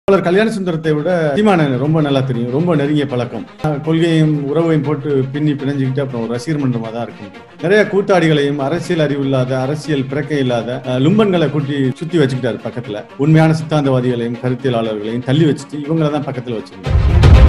தோழர் கல்யாண சுந்தரத்தை விட சீமான ரொம்ப நல்லா தெரியும் ரொம்ப நெருங்கிய பழக்கம் அஹ் கொள்கையும் உறவையும் போட்டு பின்னி பிணைஞ்சுக்கிட்டு அப்புறம் ஒரு ரசிகர் மன்றமா தான் இருக்கும் நிறைய கூத்தாடிகளையும் அரசியல் அறிவு இல்லாத அரசியல் பிறக்கை இல்லாத அஹ், லும்பன்களை கூட்டி சுத்தி வச்சுக்கிட்டாரு பக்கத்துல உண்மையான சித்தாந்தவாதிகளையும் கருத்தியலாளர்களையும் தள்ளி வச்சுட்டு இவங்கள தான் பக்கத்துல வச்சிருந்தாரு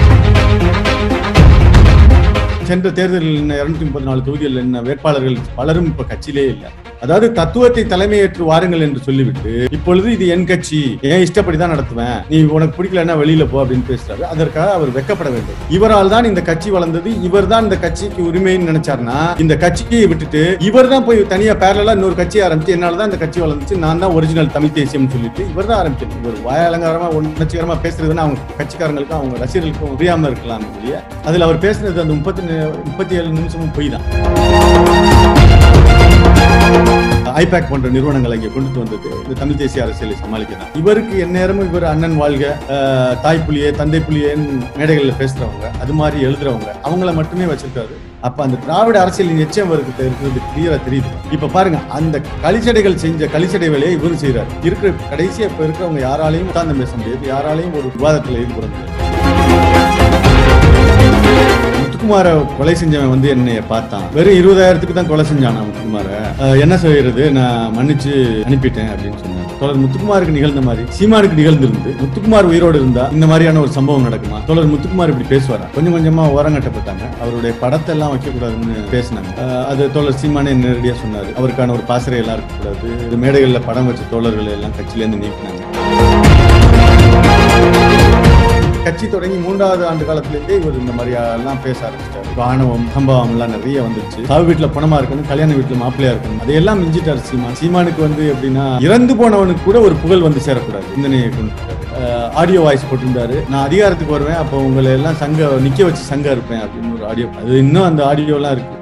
சென்ற தேர்தலில் என்ன இருநூத்தி முப்பத்தி நாலு தொகுதியில் என்ன வேட்பாளர்கள் பலரும் இப்ப கட்சியிலே இல்லை அதாவது தத்துவத்தை தலைமையேற்று வாருங்கள் என்று சொல்லிவிட்டு இப்பொழுது இது என் கட்சி என் இஷ்டப்படி தான் நடத்துவேன் நீ உனக்கு பிடிக்கலன்னா வெளியில போ அப்படின்னு பேசுறாரு அதற்காக அவர் வெக்கப்பட வேண்டும் இவரால் தான் இந்த கட்சி வளர்ந்தது இவர் தான் இந்த கட்சிக்கு உரிமைன்னு நினைச்சாருன்னா இந்த கட்சியை விட்டுட்டு இவர் தான் போய் தனியா பேரலா இன்னொரு கட்சி ஆரம்பிச்சு என்னால தான் இந்த கட்சி வளர்ந்துச்சு நான் தான் ஒரிஜினல் தமிழ் தேசியம் சொல்லிட்டு இவர் தான் ஆரம்பிச்சு இவர் வாயாலங்காரமா உணர்ச்சிகரமா பேசுறதுன்னா அவங்க கட்சிக்காரங்களுக்கும் அவங்க ரசிகர்களுக்கும் புரியாம இருக்கலாம் இல்லையா அதுல அவர் பேசுனது அந்த முப்பத்தி முப்பத்தி ஏழு நிமிஷமும் பொய் தான் ஐபேக் போன்ற நிறுவனங்களை இங்கே கொண்டுட்டு வந்தது இந்த தமிழ் தேசிய அரசியலை சமாளிக்க தான் இவருக்கு எந்நேரமும் இவர் அண்ணன் வாழ்க அஹ், தாய் புலியே தந்தை புலியேன்னு மேடைகளில் பேசுறவங்க அது மாதிரி எழுதுறவங்க அவங்கள மட்டுமே வச்சிருக்காரு அப்ப அந்த திராவிட அரசியலின் எச்சம் அவருக்கு இருக்கிறது கிளியரா தெரியுது இப்ப பாருங்க அந்த களிச்சடைகள் செஞ்ச களிச்சடை வேலையை இவரும் செய்யறாரு இருக்கிற கடைசியா இப்ப இருக்கிறவங்க யாராலையும் உட்கார்ந்து பேச முடியாது யாராலையும் ஒரு விவாதத்துல ஈடுபட முடியாது முத்துக்குமார கொலை செஞ்சவன் வந்து என்னைய பார்த்தான் வெறும் இருபதாயிரத்துக்கு தான் கொலை செஞ்சானா முத்துக்குமார அஹ், என்ன செய்யறது நான் மன்னிச்சு அனுப்பிட்டேன் அப்படின்னு சொன்னேன் தொடர் முத்துக்குமாருக்கு நிகழ்ந்த மாதிரி சீமானுக்கு நிகழ்ந்திருந்து முத்துக்குமார் உயிரோடு இருந்தா இந்த மாதிரியான ஒரு சம்பவம் நடக்குமா தொடர் முத்துக்குமார் இப்படி பேசுவாரா கொஞ்சம் கொஞ்சமா ஓரங்கட்டப்பட்டாங்க அவருடைய படத்தை எல்லாம் வைக்க கூடாதுன்னு பேசினாங்க அஹ், அது தோழர் சீமானே நேரடியா சொன்னாரு அவருக்கான ஒரு பாசறை எல்லாம் இருக்கக்கூடாது இது மேடைகள்ல படம் வச்ச தோழர்களை எல்லாம் கட்சியிலேருந்து நீக்கினாங்க கட்சி தொடங்கி மூன்றாவது ஆண்டு காலத்திலேருந்தே இவர் இந்த மாதிரி எல்லாம் பேச ஆரம்பிச்சிட்டாரு ஆணவம் சம்பவம் எல்லாம் நிறைய வந்துருச்சு சாவு வீட்டுல பணமா இருக்கணும் கல்யாண வீட்டுல மாப்பிள்ளையா இருக்கணும் அதையெல்லாம் மிஞ்சிட்டாரு சீமான் சீமானுக்கு வந்து எப்படின்னா இறந்து போனவனுக்கு கூட ஒரு புகழ் வந்து சேரக்கூடாது சிந்தனையை கொண்டு ஆடியோ வாய்ஸ் போட்டிருந்தாரு நான் அதிகாரத்துக்கு வருவேன் அப்போ உங்களை எல்லாம் சங்க நிக்க வச்சு சங்க இருப்பேன் அப்படின்னு ஒரு ஆடியோ அது இன்னும் அந்த ஆடியோ எல்லாம் இருக்கு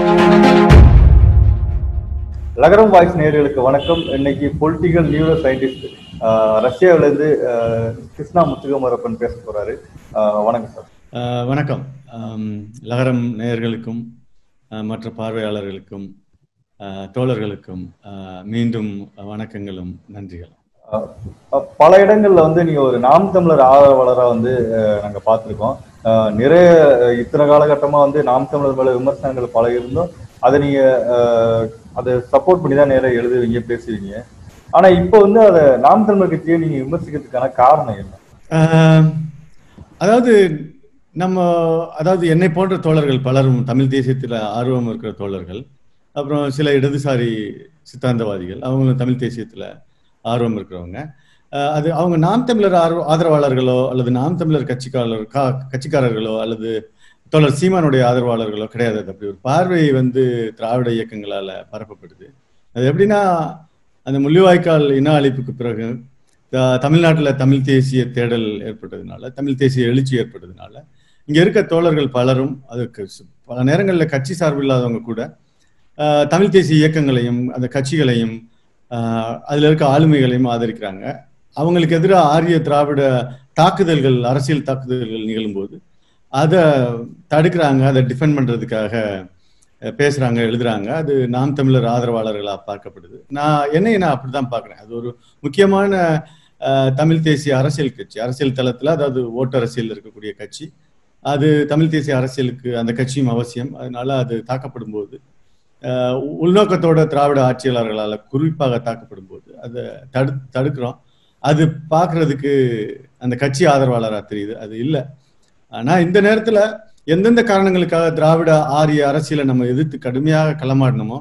லகரம் வாய்ஸ் நேயர்களுக்கு வணக்கம் இன்னைக்கு பொலிட்டிக்கல் நியூரோ சயின்டிஸ்ட் ரஷ்யாவிலேருந்து அஹ், கிருஷ்ணா முத்துகமரப்பன் பேச போறாரு அஹ், வணக்கம் சார் அஹ், வணக்கம் அம், லகரம் நேயர்களுக்கும் அஹ், மற்ற பார்வையாளர்களுக்கும் அஹ், தோழர்களுக்கும் அஹ், மீண்டும் வணக்கங்களும் நன்றிகளும் அஹ், அஹ், பல இடங்கள்ல வந்து நீங்க ஒரு நாம் தமிழர் ஆதரவாளரா வந்து அஹ், நாங்க பார்த்திருக்கோம் அஹ், நிறைய அஹ், இத்தனை காலகட்டமா வந்து நாம் தமிழர் மேல விமர்சனங்கள் பல இருந்தும் அதை நீங்க அஹ், அதை சப்போர்ட் பண்ணி தான் நேரம் எழுதுவீங்க பேசுவீங்க ஆனா இப்போ வந்து அதை நாம் தமிழர் கட்சியை நீங்க விமர்சிக்கிறதுக்கான காரணம் என்ன ஆஹ் அதாவது நம்ம அதாவது என்னை போன்ற தோழர்கள் பலரும் தமிழ் தேசியத்தில் ஆர்வம் இருக்கிற தோழர்கள் அப்புறம் சில இடதுசாரி சித்தாந்தவாதிகள் அவங்களும் தமிழ் தேசியத்தில் ஆர்வம் இருக்கிறவங்க ஆஹ் அது அவங்க நாம் தமிழர் ஆர்வ ஆதரவாளர்களோ அல்லது நாம் தமிழர் கட்சிக்காரர் கா கட்சிக்காரர்களோ அல்லது தோழர் சீமானுடைய ஆதரவாளர்களோ கிடையாது அது அப்படி ஒரு பார்வை வந்து திராவிட இயக்கங்களால பரப்பப்படுது அது எப்படின்னா அந்த முள்ளிவாய்க்கால் இன அழிப்புக்கு பிறகு த- தமிழ்நாட்டுல தமிழ் தேசிய தேடல் ஏற்பட்டதுனால தமிழ் தேசிய எழுச்சி ஏற்பட்டதுனால இங்க இருக்க தோழர்கள் பலரும் அதுக்கு சு- பல நேரங்களில் கட்சி சார்பு இல்லாதவங்க கூட ஆஹ், தமிழ் தேசிய இயக்கங்களையும் அந்த கட்சிகளையும் ஆஹ், அதுல இருக்க ஆளுமைகளையும் ஆதரிக்கிறாங்க அவங்களுக்கு எதிராக ஆரிய திராவிட தாக்குதல்கள் அரசியல் தாக்குதல்கள் நிகழும்போது அதை தடுக்கிறாங்க அதை டிஃபெண்ட் பண்றதுக்காக அஹ், பேசுறாங்க எழுதுறாங்க அது நாம் தமிழர் ஆதரவாளர்களா பார்க்கப்படுது நான் என்னைய நான் அப்படிதான் பார்க்கிறேன் அது ஒரு முக்கியமான அஹ், தமிழ் தேசிய அரசியல் கட்சி அரசியல் தளத்துல அதாவது ஓட்டு அரசியல் இருக்கக்கூடிய கட்சி அது தமிழ் தேசிய அரசியலுக்கு அந்த கட்சியும் அவசியம் அதனால அது தாக்கப்படும் போது அஹ், உள்நோக்கத்தோட திராவிட ஆட்சியாளர்களால் குறிப்பாக தாக்கப்படும் போது அதை தடு தடுக்கிறோம் அது பார்க்கிறதுக்கு அந்த கட்சி ஆதரவாளராக தெரியுது அது இல்லை ஆனா இந்த நேரத்துல எந்தெந்த காரணங்களுக்காக திராவிட ஆரிய அரசியலை நம்ம எதிர்த்து கடுமையாக களமாடினோமோ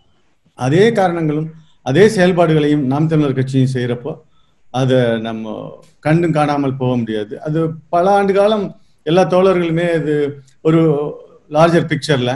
அதே காரணங்களும் அதே செயல்பாடுகளையும் நாம் தமிழர் கட்சியும் செய்யறப்போ அதை நம்ம கண்டும் காணாமல் போக முடியாது அது பல ஆண்டு காலம் எல்லா தோழர்களுமே இது ஒரு லார்ஜர் பிக்சர்ல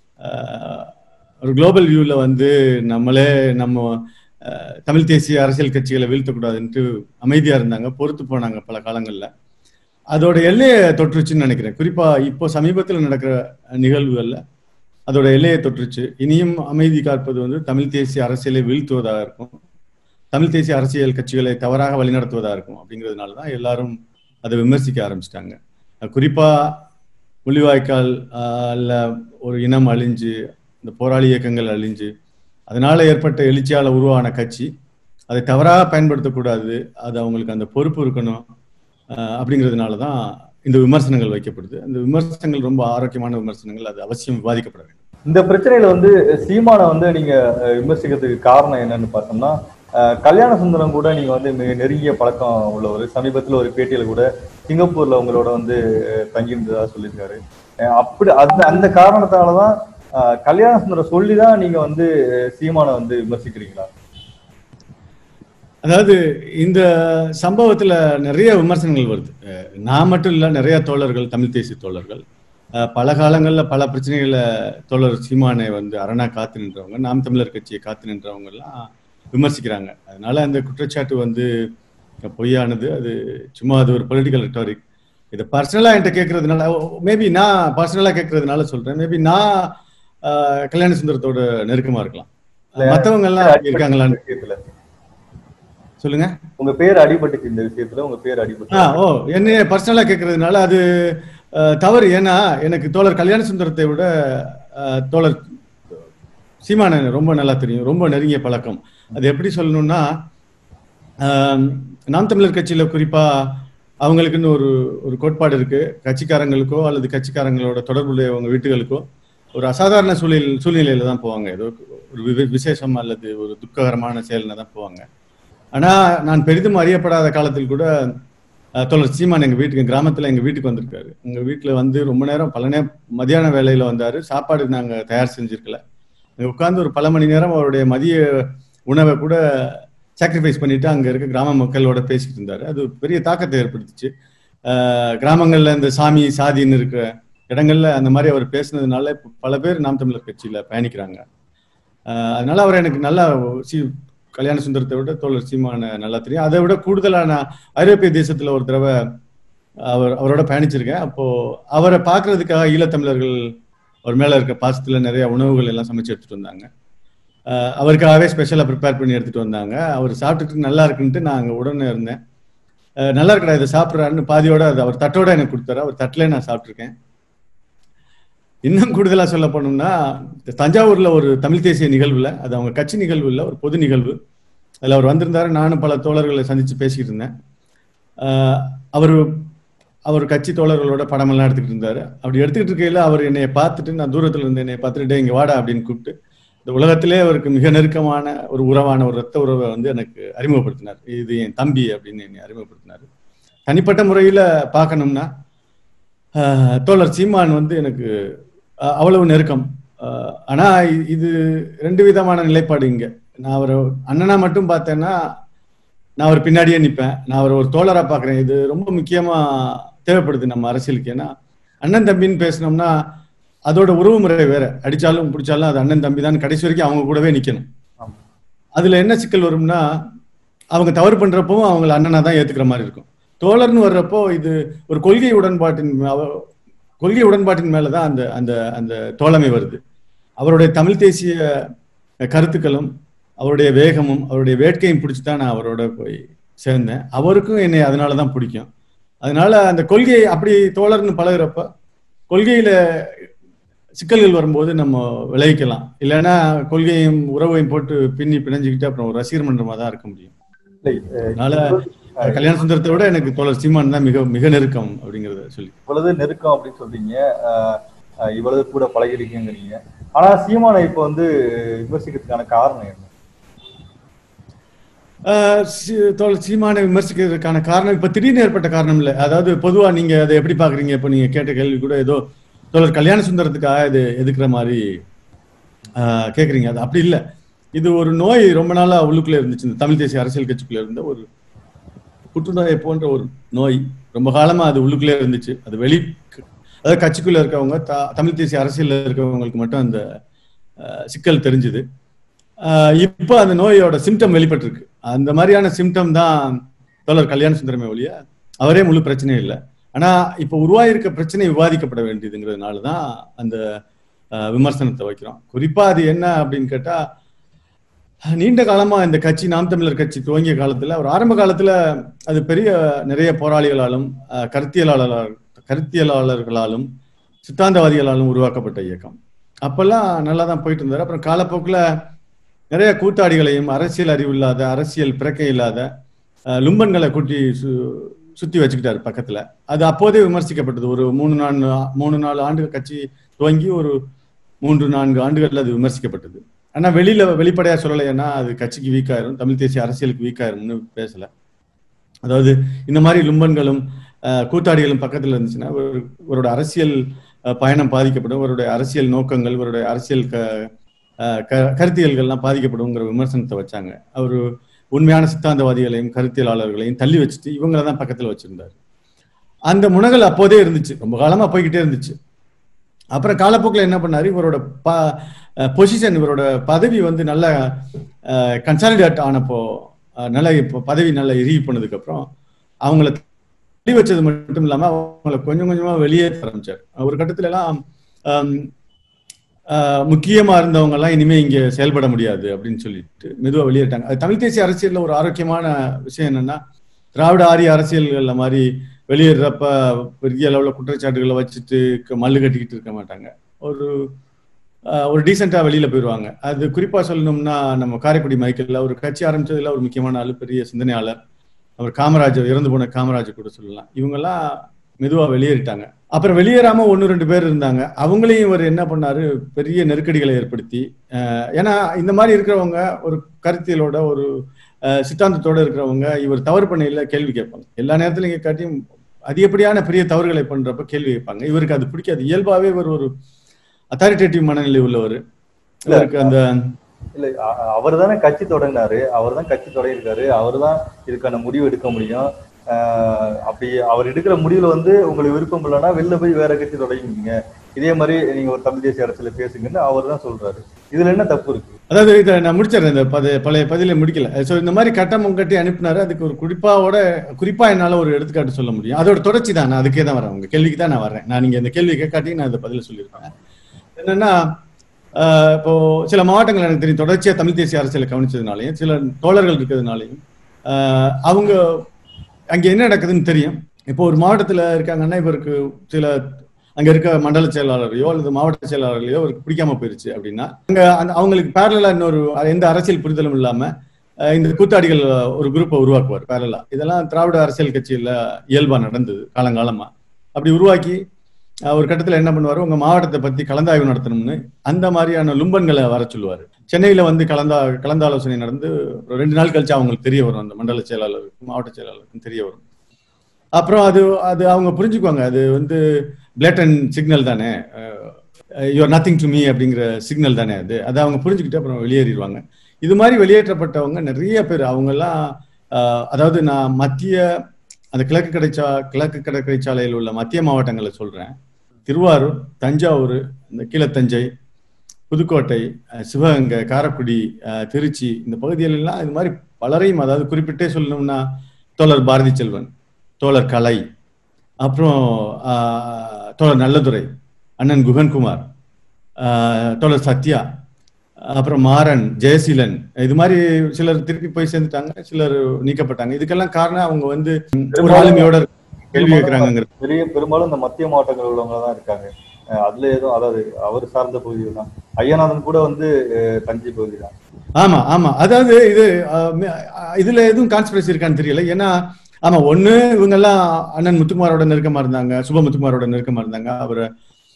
ஒரு குளோபல் வியூல வந்து நம்மளே நம்ம அஹ், தமிழ் தேசிய அரசியல் கட்சிகளை வீழ்த்தக்கூடாதுன்ட்டு அமைதியா இருந்தாங்க பொறுத்து போனாங்க பல காலங்கள்ல அதோட எல்லையை தொற்றுச்சுன்னு நினைக்கிறேன் குறிப்பா இப்போ சமீபத்தில் நடக்கிற நிகழ்வுகள்ல அதோட எல்லையை தொற்றுச்சு இனியும் அமைதி காப்பது வந்து தமிழ் தேசிய அரசியலை வீழ்த்துவதாக இருக்கும் தமிழ் தேசிய அரசியல் கட்சிகளை தவறாக வழிநடத்துவதாக இருக்கும் அப்படிங்கிறதுனால தான் எல்லாரும் அதை விமர்சிக்க ஆரம்பிச்சிட்டாங்க குறிப்பா முள்ளிவாய்க்கால் அல்ல ஒரு இனம் அழிஞ்சு இந்த போராளி இயக்கங்கள் அழிஞ்சு அதனால ஏற்பட்ட எழுச்சியால உருவான கட்சி அதை தவறாக பயன்படுத்தக்கூடாது அது அவங்களுக்கு அந்த பொறுப்பு இருக்கணும் அஹ், அப்படிங்கிறதுனால தான் இந்த விமர்சனங்கள் வைக்கப்படுது அந்த விமர்சனங்கள் ரொம்ப ஆரோக்கியமான விமர்சனங்கள் அது அவசியம் விவாதிக்கப்பட வேண்டும் இந்த பிரச்சனையில வந்து சீமானை வந்து நீங்க அஹ், விமர்சிக்கிறதுக்கு காரணம் என்னன்னு பார்த்தோம்னா அஹ், கல்யாண சுந்தரம் கூட நீங்க வந்து மிக நெருங்கிய பழக்கம் உள்ளவர் சமீபத்துல ஒரு பேட்டியில கூட சிங்கப்பூர்ல உங்களோட வந்து அஹ், தங்கியிருந்ததா சொல்லியிருக்காரு அஹ், அப்படி அந்த அந்த காரணத்தாலதான் அஹ், கல்யாண சுந்தரம் சொல்லிதான் நீங்க வந்து அஹ், சீமானை வந்து விமர்சிக்கிறீங்களா அதாவது இந்த சம்பவத்துல நிறைய விமர்சனங்கள் வருது அஹ் நான் மட்டும் இல்ல நிறைய தோழர்கள் தமிழ் தேசிய தோழர்கள் அஹ் பல காலங்கள்ல பல பிரச்சனைகளை தோழர் சீமானை வந்து அரணா காத்து நின்றவங்க நாம் தமிழர் கட்சியை காத்து நின்றவங்க எல்லாம் விமர்சிக்கிறாங்க அதனால அந்த குற்றச்சாட்டு வந்து பொய்யானது அது சும்மா அது ஒரு பொலிட்டிக்கல் ரெட்டாரிக் இது பர்சனலா என்கிட்ட கேட்கறதுனால மேபி நான் பர்சனலா கேட்கறதுனால சொல்றேன் மேபி நான் அஹ், கல்யாண சுந்தரத்தோட நெருக்கமா இருக்கலாம் மத்தவங்க எல்லாம் அப்படி இருக்காங்களான்னு விஷயத்துல சொல்லுங்க உங்க பேர் அடிபட்டுச்சு இந்த விஷயத்துல உங்க பேர் அடிபட்டு ஆ ஓ என்னைய பர்சனலா கேட்கறதுனால அது அஹ், தவறு ஏன்னா எனக்கு தோழர் கல்யாண சுந்தரத்தை விட அஹ், தோழர் சீமானை ரொம்ப நல்லா தெரியும் ரொம்ப நெருங்கிய பழக்கம் அது எப்படி சொல்லணும்னா ஆம், நாம் தமிழர் கட்சியில குறிப்பா அவங்களுக்குன்னு ஒரு ஒரு கோட்பாடு இருக்கு கட்சிக்காரங்களுக்கோ அல்லது கட்சிக்காரங்களோட தொடர்புடையவங்க வீட்டுகளுக்கோ ஒரு அசாதாரண சூழல் சூழ்நிலையில தான் போவாங்க ஏதோ ஒரு வி- விசேஷம் அல்லது ஒரு துக்ககரமான செயல்னா தான் போவாங்க ஆனா நான் பெரிதும் அறியப்படாத காலத்தில் கூட அஹ், தோழர் சீமான் எங்க வீட்டுக்கு எங்க கிராமத்துல எங்க வீட்டுக்கு வந்திருக்காரு எங்க வீட்டுல வந்து ரொம்ப நேரம் பல நேரம் மதியான வேலையில வந்தாரு சாப்பாடு நாங்க தயார் செஞ்சிருக்கல அங்க உட்கார்ந்து ஒரு பல மணி நேரம் அவருடைய மதிய உணவை கூட சாக்ரிஃபைஸ் பண்ணிட்டு அங்க இருக்க கிராம மக்களோட பேசிட்டு இருந்தாரு அது பெரிய தாக்கத்தை ஏற்படுத்துச்சு அஹ், கிராமங்கள்ல இந்த சாமி சாதின்னு இருக்கிற இடங்கள்ல அந்த மாதிரி அவர் பேசுனதுனால இப்ப பல பேர் நாம் தமிழர் கட்சியில பயணிக்கிறாங்க அஹ், அதனால அவர் எனக்கு நல்லா சி கல்யாண சுந்தரத்தை விட தோழர் சீமான நல்லா தெரியும் அதை விட கூடுதலா நான் ஐரோப்பிய தேசத்துல ஒரு தடவை அவர் அவரோட பயணிச்சிருக்கேன் அப்போ அவரை பார்க்கறதுக்காக ஈழத்தமிழர்கள் அவர் மேல இருக்க பாசத்துல நிறைய உணவுகள் எல்லாம் சமைச்சு எடுத்துட்டு வந்தாங்க அஹ் அவருக்காகவே ஸ்பெஷலா ப்ரிப்பேர் பண்ணி எடுத்துட்டு வந்தாங்க அவர் சாப்பிட்டுட்டு நல்லா இருக்குன்ட்டு நான் அங்க உடனே இருந்தேன் அஹ் நல்லா இருக்கடா இதை சாப்பிட்றாருன்னு பாதியோட அது அவர் தட்டோட எனக்கு கொடுத்தாரு அவர் தட்டிலே நான் சாப்பிட்ருக்கேன் இன்னும் கூடுதலா சொல்ல போனோம்னா இந்த தஞ்சாவூர்ல ஒரு தமிழ் தேசிய நிகழ்வுல அது அவங்க கட்சி நிகழ்வு இல்ல ஒரு பொது நிகழ்வு அதுல அவர் வந்திருந்தாரு நானும் பல தோழர்களை சந்திச்சு பேசிக்கிட்டு இருந்தேன் ஆஹ் அவர் அவர் கட்சி தோழர்களோட படமெல்லாம் எடுத்துக்கிட்டு இருந்தாரு அப்படி எடுத்துக்கிட்டு இருக்கையில அவர் என்னைய பார்த்துட்டு நான் தூரத்துல இருந்து என்னைய பார்த்துட்டு "டேய், இங்க வாடா அப்படின்னு கூப்பிட்டு இந்த உலகத்திலே அவருக்கு மிக நெருக்கமான ஒரு உறவான ஒரு ரத்த உறவை வந்து எனக்கு அறிமுகப்படுத்தினார் இது என் தம்பி அப்படின்னு என்னை அறிமுகப்படுத்தினார் தனிப்பட்ட முறையில பார்க்கணும்னா ஆஹ், தோழர் சீமான் வந்து எனக்கு அஹ், அவ்வளவு நெருக்கம் ஆஹ், ஆனா இ- இது ரெண்டு விதமான நிலைப்பாடு இங்க நான் அவரை அண்ணனா மட்டும் பார்த்தேன்னா நான் அவர் பின்னாடியே நிற்பேன் நான் அவர் ஒரு தோழரா பார்க்குறேன் இது ரொம்ப முக்கியமா தேவைப்படுது நம்ம அரசியலுக்கு ஏன்னா அண்ணன் தம்பின்னு பேசினோம்னா அதோட உறவு முறை வேற அடிச்சாலும் பிடிச்சாலும் அது அண்ணன் தம்பி தான் கடைசி வரைக்கும் அவங்க கூடவே நிக்கணும் ஆமா. அதுல என்ன சிக்கல் வரும்னா அவங்க தவறு பண்றப்பவும் அவங்கள அண்ணனா தான் ஏத்துக்கிற மாதிரி இருக்கும் தோழர்னு வர்றப்போ இது ஒரு கொள்கை உடன்பாட்டின் அவ- கொள்கை உடன்பாட்டின் மேலதான் அந்த அந்த அந்த தோழமை வருது அவருடைய தமிழ் தேசிய கருத்துக்களும் அவருடைய வேகமும் அவருடைய வேட்கையும் பிடிச்சி தான் நான் அவரோட போய் சேர்ந்தேன் அவருக்கும் என்னை அதனால தான் பிடிக்கும் அதனால அந்த கொள்கை அப்படி தோழர்னு பழகுறப்ப கொள்கையில சிக்கல்கள் வரும்போது நம்ம விளைவிக்கலாம் இல்லைன்னா கொள்கையும் உறவையும் போட்டு பின்னி பிணைஞ்சுக்கிட்டு அப்புறம் ஒரு ரசிகர் மன்றமா தான் இருக்க முடியும் இல்லை, அஹ், அதனால கல்யாண சுந்தரத்தை விட எனக்கு தோழர் சீமான் தான் மிக மிக நெருக்கம் அப்படிங்கறத சொல்லி இவ்வளவு நெருக்கம் அப்படின்னு சொல்றீங்க அஹ், அஹ், இவ்வளவு கூட பழகிருக்கீங்கிறீங்க ஆனா சீமானை இப்ப வந்து விமர்சிக்கிறதுக்கான காரணம் என்ன ஆஹ் சி- தோழர் சீமானை விமர்சிக்கிறதுக்கான காரணம் இப்ப திடீர்னு ஏற்பட்ட காரணம் இல்லை அதாவது பொதுவா நீங்க அதை எப்படி பாக்குறீங்க இப்ப நீங்க கேட்ட கேள்வி கூட ஏதோ தோழர் கல்யாண சுந்தரத்துக்காக இது எதுக்குற மாதிரி ஆஹ் கேக்குறீங்க அது அப்படி இல்லை இது ஒரு நோய் ரொம்ப நாளா உள்ளுக்குள்ள இருந்துச்சு இந்த தமிழ் தேசிய அரசியல் கட்சிக்குள்ள இருந்த ஒரு புற்றுநோயை போன்ற ஒரு நோய் ரொம்ப காலமா அது உள்ளுக்குள்ளே இருந்துச்சு அது வெளி அதாவது கட்சிக்குள்ள இருக்கவங்க த- தமிழ் தேசிய அரசியல்ல இருக்கவங்களுக்கு மட்டும் அந்த ஆஹ், சிக்கல் தெரிஞ்சுது ஆஹ், இப்போ அந்த நோயோட சிம்டம் வெளிப்பட்டிருக்கு அந்த மாதிரியான சிம்டம் தான் தோழர் கல்யாண சுந்தரமே ஒழிய அவரே முழு பிரச்சனையும் இல்லை ஆனா இப்போ உருவாயிருக்க பிரச்சனை விவாதிக்கப்பட வேண்டியதுங்கிறதுனால தான் அந்த ஆஹ், விமர்சனத்தை வைக்கிறோம் குறிப்பா அது என்ன அப்படின்னு கேட்டா நீண்ட காலமா இந்த கட்சி நாம் தமிழர் கட்சி துவங்கிய காலத்துல ஒரு ஆரம்ப காலத்துல அது பெரிய நிறைய போராளிகளாலும் அஹ், கருத்தியலாளர் கருத்தியலாளர்களாலும் சித்தாந்தவாதிகளாலும் உருவாக்கப்பட்ட இயக்கம் அப்பெல்லாம் நல்லா தான் போயிட்டு இருந்தாரு அப்புறம் காலப்போக்குல நிறைய கூத்தாடிகளையும் அரசியல் அறிவு இல்லாத அரசியல் பிறக்கை இல்லாத அஹ், லும்பன்களை கூட்டி சு- சுத்தி வச்சுக்கிட்டாரு பக்கத்துல அது அப்போதே விமர்சிக்கப்பட்டது ஒரு மூணு நான்கு மூணு நாலு ஆண்டுகள் கட்சி துவங்கி ஒரு மூன்று நான்கு ஆண்டுகள்ல அது விமர்சிக்கப்பட்டது ஆனா வெளியில வெளிப்படையா சொல்லலைன்னா அது கட்சிக்கு வீக் ஆயிரும் தமிழ் தேசிய அரசியலுக்கு வீக் ஆயிரும்னு பேசல அதாவது இந்த மாதிரி லும்பன்களும் அஹ், கூத்தாடிகளும் பக்கத்துல இருந்துச்சுன்னா ஒரு- இவரோட அரசியல் அஹ், பயணம் பாதிக்கப்படும் இவருடைய அரசியல் நோக்கங்கள் இவருடைய அரசியல் க அஹ், க- கருத்தியல்கள்லாம் பாதிக்கப்படுங்கிற விமர்சனத்தை வச்சாங்க அவரு உண்மையான சித்தாந்தவாதிகளையும் கருத்தியலாளர்களையும் தள்ளி வச்சுட்டு இவங்கள தான் பக்கத்துல வச்சிருந்தாரு அந்த முனகல் அப்போதே இருந்துச்சு ரொம்ப காலமா போய்கிட்டே இருந்துச்சு அப்புறம் காலப்போக்கில் என்ன பண்ணாரு இவரோட ப பொசிஷன் இவரோட பதவி வந்து நல்ல கன்சாலிடேட் ஆனப்போ அஹ், நல்ல இப்போ பதவி நல்லா இறுகி போனதுக்கு அப்புறம் அவங்கள தள்ளி வச்சது மட்டும் இல்லாம அவங்கள கொஞ்சம் கொஞ்சமா வெளியேற்ற ஆரம்பிச்சார் ஒரு கட்டத்துல எல்லாம் ஆம், ஆஹ், முக்கியமா இருந்தவங்க எல்லாம் இனிமே இங்க செயல்பட முடியாது அப்படின்னு சொல்லிட்டு மெதுவா வெளியேட்டாங்க அது தமிழ் தேசிய அரசியல்ல ஒரு ஆரோக்கியமான விஷயம் என்னன்னா திராவிட ஆரிய அரசியல்கள்ல மாதிரி வெளியேறப்ப பெரிய அளவுல குற்றச்சாட்டுகளை வச்சுட்டு க- மல்லு கட்டிக்கிட்டு இருக்க மாட்டாங்க ஒரு ஆஹ், ஒரு டீசெண்டா வெளியில போயிடுவாங்க அது குறிப்பா சொல்லணும்னா நம்ம காரைக்குடி மைக்கேல்ல ஒரு கட்சி ஆரம்பிச்சதுல ஒரு முக்கியமான ஆளு பெரிய சிந்தனையாளர் அவர் காமராஜர் இறந்து போன காமராஜர் கூட சொல்லலாம் இவங்கெல்லாம் மெதுவா வெளியேறிட்டாங்க அப்புறம் வெளியேறாம ஒன்று ரெண்டு பேர் இருந்தாங்க அவங்களையும் இவர் என்ன பண்ணாரு பெரிய நெருக்கடிகளை ஏற்படுத்தி அஹ், ஏன்னா இந்த மாதிரி இருக்கிறவங்க ஒரு கருத்தியலோட ஒரு அஹ், சித்தாந்தத்தோட இருக்கிறவங்க இவர் தவறு பண்ணையில கேள்வி கேட்பாங்க எல்லா நேரத்திலும் இங்க காட்டியும் அதிகப்படியான பெரிய தவறுகளை பண்றப்ப கேள்வி கேட்பாங்க இவருக்கு அது பிடிக்காது இயல்பாவே இவர் ஒரு அத்தாரிட்டேட்டிவ் மனநிலை உள்ளவர் இவருக்கு அந்த இல்ல அவர் தானே கட்சி தொடங்கினாரு அவர் தான் கட்சி தொடங்கியிருக்காரு அவர் தான் இதுக்கான முடிவு எடுக்க முடியும் ஆஹ் அப்படி அவர் எடுக்கிற முடிவுல வந்து உங்களுக்கு விருப்பம் இல்லைன்னா வெளில போய் வேற கட்சி தொடங்கிங்க இதே மாதிரி நீங்க ஒரு தமிழ் தேசிய அரசியல பேசுங்கன்னு அவர் தான் சொல்றாரு இதுல என்ன தப்பு இருக்கு அதாவது இதை நான் முடிச்சிடுறேன் இந்த பத பழைய பதில முடிக்கல ஸோ இந்த மாதிரி கட்டமம் கட்டி அனுப்பினாரு அதுக்கு ஒரு குறிப்பாவோட குறிப்பா என்னால ஒரு எடுத்துக்காட்டு சொல்ல முடியும் அதோட தொடர்ச்சி தான் நான் அதுக்கே தான் வரேன் உங்க கேள்விக்கு தான் நான் வரேன் நான் நீங்க இந்த கேள்வி கேட்காட்டி நான் இந்த பதில சொல்லியிருப்பேன் என்னன்னா ஆஹ் இப்போ சில மாவட்டங்கள் எனக்கு தெரியும் தொடர்ச்சியா தமிழ் தேசிய அரசியலை கவனிச்சதுனாலையும் சில தோழர்கள் இருக்கிறதுனாலையும் ஆஹ் அவங்க அங்க என்ன நடக்குதுன்னு தெரியும் இப்போ ஒரு மாவட்டத்துல இருக்காங்கன்னா இவருக்கு சில அங்க இருக்க மண்டல செயலாளரையோ அல்லது மாவட்ட செயலாளரையோ அவருக்கு பிடிக்காம போயிருச்சு அப்படின்னா அங்க அந்த அவங்களுக்கு பேரலா இன்னொரு எந்த அரசியல் புரிதலும் இல்லாம அஹ் இந்த கூத்தாடிகள் ஒரு குரூப்பை உருவாக்குவார் பேரலா இதெல்லாம் திராவிட அரசியல் கட்சியில இயல்பா நடந்தது காலங்காலமா அப்படி உருவாக்கி அஹ் ஒரு கட்டத்துல என்ன பண்ணுவாரு உங்க மாவட்டத்தை பத்தி கலந்தாய்வு நடத்தணும்னு அந்த மாதிரியான லும்பன்களை வர சொல்லுவாரு சென்னையில வந்து கலந்தா கலந்தாலோசனை நடந்து ஒரு ரெண்டு நாள் கழிச்சு அவங்களுக்கு தெரிய வரும் அந்த மண்டல செயலாளருக்கும் மாவட்ட செயலாளருக்கும் தெரிய வரும் அப்புறம் அது அது அவங்க புரிஞ்சுக்குவாங்க அது வந்து பிளேட்டன் சிக்னல் தானே யூஆர் நத்திங் டு மீ அப்படிங்கிற சிக்னல் தானே அது அதை அவங்க புரிஞ்சுக்கிட்டு அப்புறம் வெளியேறிடுவாங்க இது மாதிரி வெளியேற்றப்பட்டவங்க நிறைய பேர் அவங்கெல்லாம் அஹ், அதாவது நான் மத்திய அந்த கிழக்கு கிடைச்சா கிழக்கு கடற்கரை சாலையில் உள்ள மத்திய மாவட்டங்களை சொல்றேன் திருவாரூர் தஞ்சாவூர் இந்த கீழத்தஞ்சை புதுக்கோட்டை அஹ், சிவகங்கை காரைக்குடி அஹ், திருச்சி இந்த பகுதிகளெல்லாம் இது மாதிரி பலரையும் அதாவது குறிப்பிட்டே சொல்லணும்னா தோழர் பாரதி செல்வன் தோழர் கலை அப்புறம் ஆஹ், தோழர் நல்லதுரை அண்ணன் குகன்குமார் ஆஹ், தோழர் சத்யா அப்புறம் மாறன் ஜெயசீலன் இது மாதிரி சிலர் திருப்பி போய் சேர்ந்துட்டாங்க சிலர் நீக்கப்பட்டாங்க இதுக்கெல்லாம் காரணம் அவங்க வந்து ஒரு ஆளுமையோட கேள்வி கேட்கிறாங்க பெரிய பெரும்பாலும் இந்த மத்திய மாவட்டங்கள் உள்ளவங்க தான் இருக்காங்க அஹ் அதுல ஏதோ அதாவது அவர் சார்ந்த பகுதி தான் ஐயநாதன் கூட வந்து அஹ், தஞ்சை பகுதி தான் ஆமா ஆமா அதாவது இது அஹ், ம- அஹ், இதுல எதுவும் கான்ஸ்பிரசி இருக்கான்னு தெரியல ஏன்னா ஆமா ஒண்ணு இவங்க எல்லாம் அண்ணன் முத்துக்குமாரோட நெருக்கமா இருந்தாங்க சுப முத்துக்குமாரோட நெருக்கமா இருந்தாங்க அவர்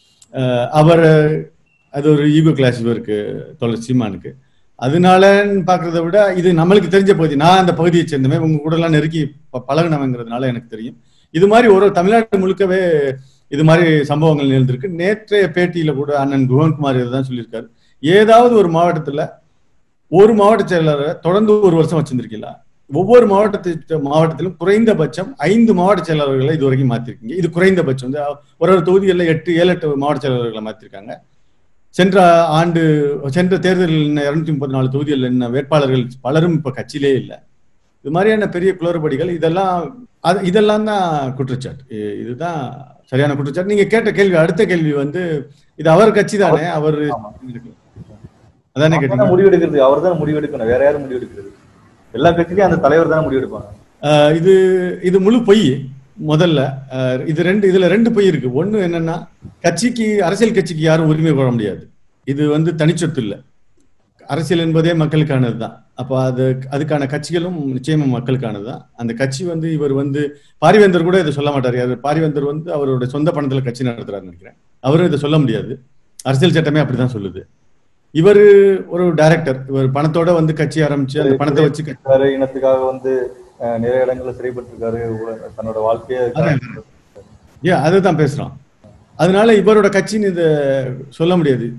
அவர் அது ஒரு ஈகோ கிளாஸ் இவருக்கு தோழர் சீமானுக்கு அதனாலன்னு பாக்குறத விட இது நம்மளுக்கு தெரிஞ்ச பகுதி நான் அந்த பகுதியை சேர்ந்தவன் உங்க கூட எல்லாம் நெருக்கி ப- பழகுனவங்கிறதுனால எனக்கு தெரியும் இது மாதிரி ஒரு தமிழ்நாடு முழுக்கவே இது மாதிரி சம்பவங்கள் நிகழ்ந்திருக்கு நேற்றைய பேட்டியில கூட அண்ணன் குகன்குமார் இதுதான் சொல்லியிருக்காரு ஏதாவது ஒரு மாவட்டத்துல ஒரு மாவட்ட செயலாளரை தொடர்ந்து ஒரு வருஷம் வச்சிருந்திருக்கீங்களா ஒவ்வொரு மாவட்டத்து மாவட்டத்திலும் குறைந்தபட்சம் ஐந்து மாவட்ட செயலாளர்களை இது வரைக்கும் மாத்திருக்கீங்க இது குறைந்தபட்சம் வந்து ஒரு ஒரு தொகுதிகளில் எட்டு ஏழு எட்டு மாவட்ட செயலாளர்களை மாத்திருக்காங்க சென்ற ஆண்டு சென்ற தேர்தலில் இருநூத்தி முப்பத்தி நாலு தொகுதிகளில் என்ன வேட்பாளர்கள் பலரும் இப்ப கட்சியிலே இல்லை இது மாதிரியான பெரிய குளறுபடிகள் இதெல்லாம் அது இதெல்லாம் தான் குற்றச்சாட்டு இ- இதுதான் சரியான குற்றச்சாட்டு நீங்க கேட்ட கேள்வி அடுத்த கேள்வி வந்து இது அவர் கட்சி தானே அவர் ஆமா. அதானே அவர் கேட்டீங்க தானே முடிவெடுக்கிறது அவர் தான் முடிவெடுக்கணும் வேற யாரும் முடிவெடுக்கிறது எல்லா கட்சியிலயும் அந்த தலைவர் தானே முடிவெடுப்பாங்க ஆஹ் இது இது முழு பொய் முதல்ல ஆஹ் இது ரெண்டு இதுல ரெண்டு பொய் இருக்கு ஒண்ணு என்னன்னா கட்சிக்கு அரசியல் கட்சிக்கு யாரும் உரிமை கோர முடியாது இது வந்து தனிச்சொத்து இல்ல அரசியல் என்பதே மக்களுக்கானது தான் அப்போ அது அதுக்கான கட்சிகளும் நிச்சயமா மக்களுக்கானது தான் அந்த கட்சி வந்து இவர் வந்து பாரிவேந்தர் கூட இதை சொல்ல மாட்டார் யாரு பாரிவேந்தர் வந்து அவரோட சொந்த பணத்துல கட்சி நடத்துறாருன்னு நினைக்கிறேன் அவரும் இதை சொல்ல முடியாது அரசியல் சட்டமே அப்படிதான் சொல்லுது இவர் ஒரு டைரக்டர் இவர் பணத்தோட வந்து கட்சி ஆரம்பிச்சு அந்த பணத்தை வச்சு கட்சி- இருக்காரு இனத்துக்காக வந்து அஹ், நிறைய இடங்கள்ல சிறைப்பட்டிருக்காரு உ- தன்னோட வாழ்க்கைய ஏன் அதுதான் பேசுறோம் அதனால இவரோட கட்சின்னு இதை சொல்ல முடியாது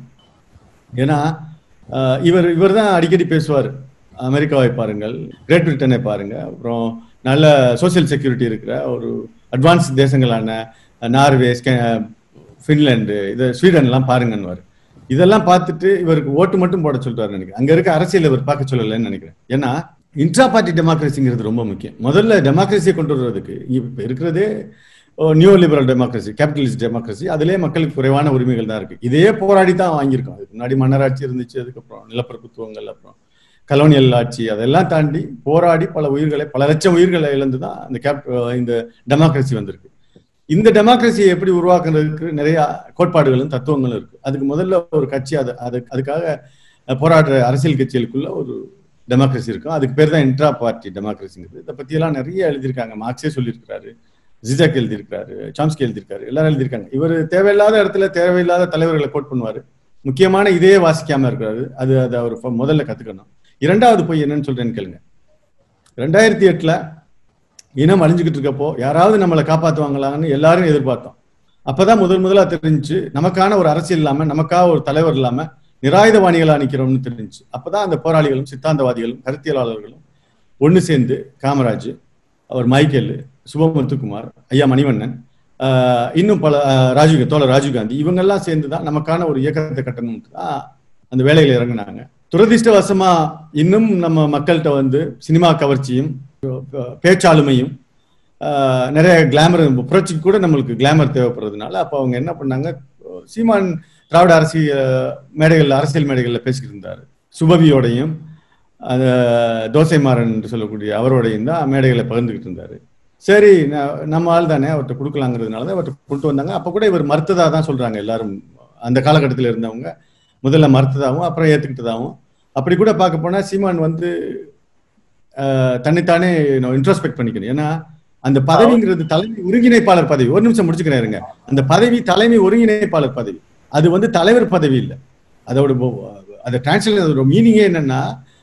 ஏன்னா ஆஹ், இவர் இவர் தான் அடிக்கடி பேசுவார் அமெரிக்காவை பாருங்கள் கிரேட் பிரிட்டனை பாருங்க அப்புறம் நல்ல சோஷியல் செக்யூரிட்டி இருக்கிற ஒரு அட்வான்ஸ் தேசங்களான நார்வே ஸ்கே- ஃபின்லாந்து இது ஸ்வீடன்லாம் பாருங்கன்னுவார் இதெல்லாம் பார்த்துட்டு இவருக்கு ஓட்டு மட்டும் போட சொல்றாரு நினைக்கிறேன் அங்க இருக்க அரசியல் இவர் பார்க்க சொல்லலைன்னு நினைக்கிறேன் ஏன்னா இன்ட்ரா பார்ட்டி டெமோக்ரஸிங்கிறது ரொம்ப முக்கியம் முதல்ல டெமோக்ரஸியை கொண்டு வர்றதுக்கு இப்ப இருக்கிறதே new liberal democracy capitalist democracy அதுலயே மக்களுக்கு குறைவான உரிமைகள் தான் இருக்கு இதே போராடி தான் வாங்கியிருக்கோம் அதுக்கு முன்னாடி மன்னராட்சி இருந்துச்சு அதுக்கப்புறம் நிலப்பிரபுத்துவங்கள் அப்புறம் கலோனியல் ஆட்சி அதெல்லாம் தாண்டி போராடி பல உயிர்களை பல லட்சம் உயிர்களை இழந்து தான் இந்த கேப் இந்த டெமோக்ரஸி வந்திருக்கு இந்த டெமோக்ரஸியை எப்படி உருவாக்குறதுக்கு நிறைய கோட்பாடுகளும் தத்துவங்களும் இருக்கு அதுக்கு முதல்ல ஒரு கட்சி அது அது அதுக்காக போராடுற அரசியல் கட்சிகளுக்குள்ள ஒரு டெமோக்ரஸி இருக்கும் அதுக்கு பேர் தான் இன்ட்ரா பார்ட்டி டெமோக்ரஸிங்கிறது இதை பத்தியெல்லாம் நிறைய எழுதியிருக்காங்க மார்க்ஸே சொல்லியிருக்கிறாரு ஜிஜாக் எழுதியிருக்காரு சாம்ஸ்கி எழுதியிருக்காரு எல்லாரும் எழுதியிருக்காங்க இவர் தேவையில்லாத இடத்துல தேவையில்லாத தலைவர்களை கோட் பண்ணுவாரு முக்கியமான இதே வாசிக்காம இருக்கிறாரு அது அதை அவர் ஃப- முதல்ல கத்துக்கணும் இரண்டாவது போய் என்னன்னு சொல்றேன்னு கேளுங்க ரெண்டாயிரத்தி எட்டுல இனம் அழிஞ்சுக்கிட்டு இருக்கப்போ யாராவது நம்மளை காப்பாத்துவாங்களான்னு எல்லாரும் எதிர்பார்த்தோம் அப்பதான் முதல் முதலா தெரிஞ்சு நமக்கான ஒரு அரசியல் இல்லாம நமக்காக ஒரு தலைவர் இல்லாம நிராயுதவாணிகளா நிக்கிறோம்னு தெரிஞ்சு அப்பதான் அந்த போராளிகளும் சித்தாந்தவாதிகளும் கருத்தியலாளர்களும் ஒண்ணு சேர்ந்து காமராஜ் அவர் மைக்கேல் சுபமுத்துக்குமார் ஐயா மணிவண்ணன் ஆஹ் இன்னும் பல ஆஹ் ராஜீவ் தோழர் ராஜீவ்காந்தி இவங்கெல்லாம் சேர்ந்து தான் நமக்கான ஒரு இயக்கத்தை கட்டணும்னு தான் அந்த வேலையில இறங்குனாங்க துரதிர்ஷ்டவசமா இன்னும் நம்ம மக்கள்கிட்ட வந்து சினிமா கவர்ச்சியும் பேச்சாளுமையும் ஆஹ் நிறைய கிளாமர் புரட்சிக்கு கூட நம்மளுக்கு கிளாமர் தேவைப்படுறதுனால அப்போ அவங்க என்ன பண்ணாங்க சீமான் திராவிட அரசியல் மேடைகள் அரசியல் மேடைகளில் பேசிக்கிட்டு இருந்தார் சுபவியோடையும் அந்த தோசைமாறன் என்று சொல்லக்கூடிய அவரோடையும் தான் மேடைகளை பகிர்ந்துக்கிட்டு இருந்தார் சரி ந- நம்ம ஆள் தானே அவர்கிட்ட கொடுக்கலாங்கிறதுனால தான் அவர்கிட்ட கொண்டு வந்தாங்க அப்போ கூட இவர் மறுத்ததா தான் சொல்றாங்க எல்லாரும் அந்த காலகட்டத்தில் இருந்தவங்க முதல்ல மறுத்ததாகவும் அப்புறம் ஏற்றுக்கிட்டதாகவும் அப்படி கூட பார்க்க போனா சீமான் வந்து ஆஹ், தன்னைத்தானே இன்ட்ரோஸ்பெக்ட் பண்ணிக்கணும் ஏன்னா அந்த பதவிங்கிறது தலைமை ஒருங்கிணைப்பாளர் பதவி ஒரு நிமிஷம் முடிச்சுக்கிறேன் இருங்க அந்த பதவி தலைமை ஒருங்கிணைப்பாளர் பதவி அது வந்து தலைவர் பதவி இல்லை அதோட போ- அந்த டிரான்ஸ்லேஷன் அதோட மீனிங்கே என்னன்னா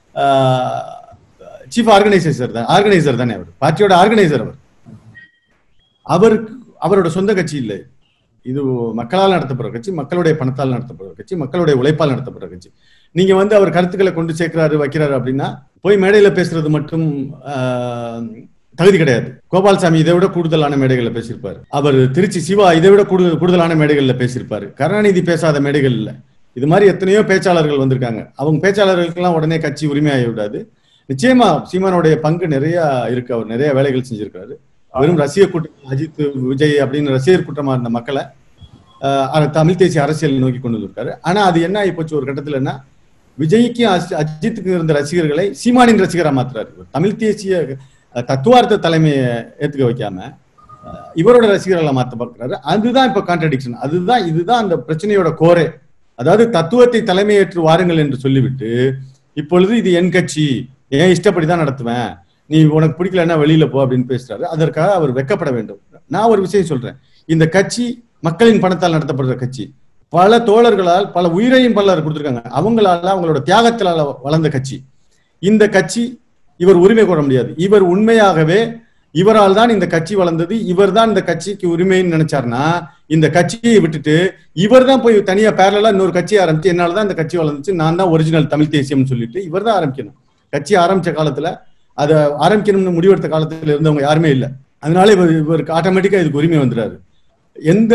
சீஃப் ஆர்கனைசர் தான் ஆர்கனைசர் தானே அவர் பார்ட்டியோட ஆர்கனைசர் அவர் அவருக்கு அவரோட சொந்த கட்சி இல்லை இது மக்களால் நடத்தப்படுற கட்சி மக்களுடைய பணத்தால் நடத்தப்படுற கட்சி மக்களுடைய உழைப்பால் நடத்தப்படுற கட்சி நீங்க வந்து அவர் கருத்துக்களை கொண்டு சேர்க்கிறாரு வைக்கிறாரு அப்படின்னா போய் மேடையில பேசுறது மட்டும் ஆஹ், தகுதி கிடையாது கோபால்சாமி இதை விட கூடுதலான மேடைகள்ல பேசியிருப்பாரு அவர் திருச்சி சிவா இதை விட கூடுதல் கூடுதலான மேடைகள்ல பேசியிருப்பாரு கருணாநிதி பேசாத மேடைகள் இல்ல இது மாதிரி எத்தனையோ பேச்சாளர்கள் வந்திருக்காங்க அவங்க பேச்சாளர்களுக்கெல்லாம் உடனே கட்சி உரிமையாகி விடாது நிச்சயமா சீமானுடைய பங்கு நிறைய இருக்கு அவர் நிறைய வேலைகள் செஞ்சிருக்காரு வெறும் ரசிக கூட்டம் அஜித் விஜய் அப்படின்னு ரசிகர் கூட்டமா இருந்த மக்களை ஆஹ், அவர் தமிழ் தேசிய அரசியல் நோக்கி கொண்டு வந்திருக்காரு ஆனா அது என்ன ஆகி போச்சு ஒரு கட்டத்துல என்ன விஜய்க்கு அஜி- அஜித்துக்கு இருந்த ரசிகர்களை சீமானின் ரசிகரா மாத்துறாரு இவர் தமிழ் தேசிய அஹ், தத்துவார்த்த தலைமையை ஏத்துக்க வைக்காம அஹ், இவரோட ரசிகர்களை மாத்த பார்க்கிறாரு அதுதான் இப்ப கான்ட்ரடிக்ஷன் அதுதான் இதுதான் அந்த பிரச்சனையோட கோரே அதாவது தத்துவத்தை தலைமையேற்று வாருங்கள் என்று சொல்லிவிட்டு இப்பொழுது இது என் கட்சி என் இஷ்டப்படி தான் நடத்துவேன் நீ உனக்கு பிடிக்கலன்னா வெளியில போ அப்படின்னு பேசுறாரு அதற்காக அவர் வெக்கப்பட வேண்டும் நான் ஒரு விஷயம் சொல்றேன் இந்த கட்சி மக்களின் பணத்தால் நடத்தப்படுற கட்சி பல தோழர்களால் பல உயிரையும் பலர் கொடுத்திருக்காங்க அவங்களால அவங்களோட தியாகத்தினால வளர்ந்த கட்சி இந்த கட்சி இவர் உரிமை கோர முடியாது இவர் உண்மையாகவே இவரால் தான் இந்த கட்சி வளர்ந்தது இவர் தான் இந்த கட்சிக்கு உரிமைன்னு நினைச்சாருன்னா இந்த கட்சியை விட்டுட்டு இவர் தான் போய் தனியா பேரலா இன்னொரு கட்சியை ஆரம்பிச்சு என்னால தான் இந்த கட்சி வளர்ந்துச்சு நான் தான் ஒரிஜினல் தமிழ் தேசியம்னு சொல்லிட்டு இவர் தான் ஆரம்பிக்கணும் கட்சி ஆரம்பிச்ச காலத்துல அதை ஆரம்பிக்கணும்னு முடிவெடுத்த காலத்துல இருந்தவங்க யாருமே இல்லை அதனால இவர் இவருக்கு ஆட்டோமேட்டிக்கா இதுக்கு உரிமை வந்துறாரு எந்த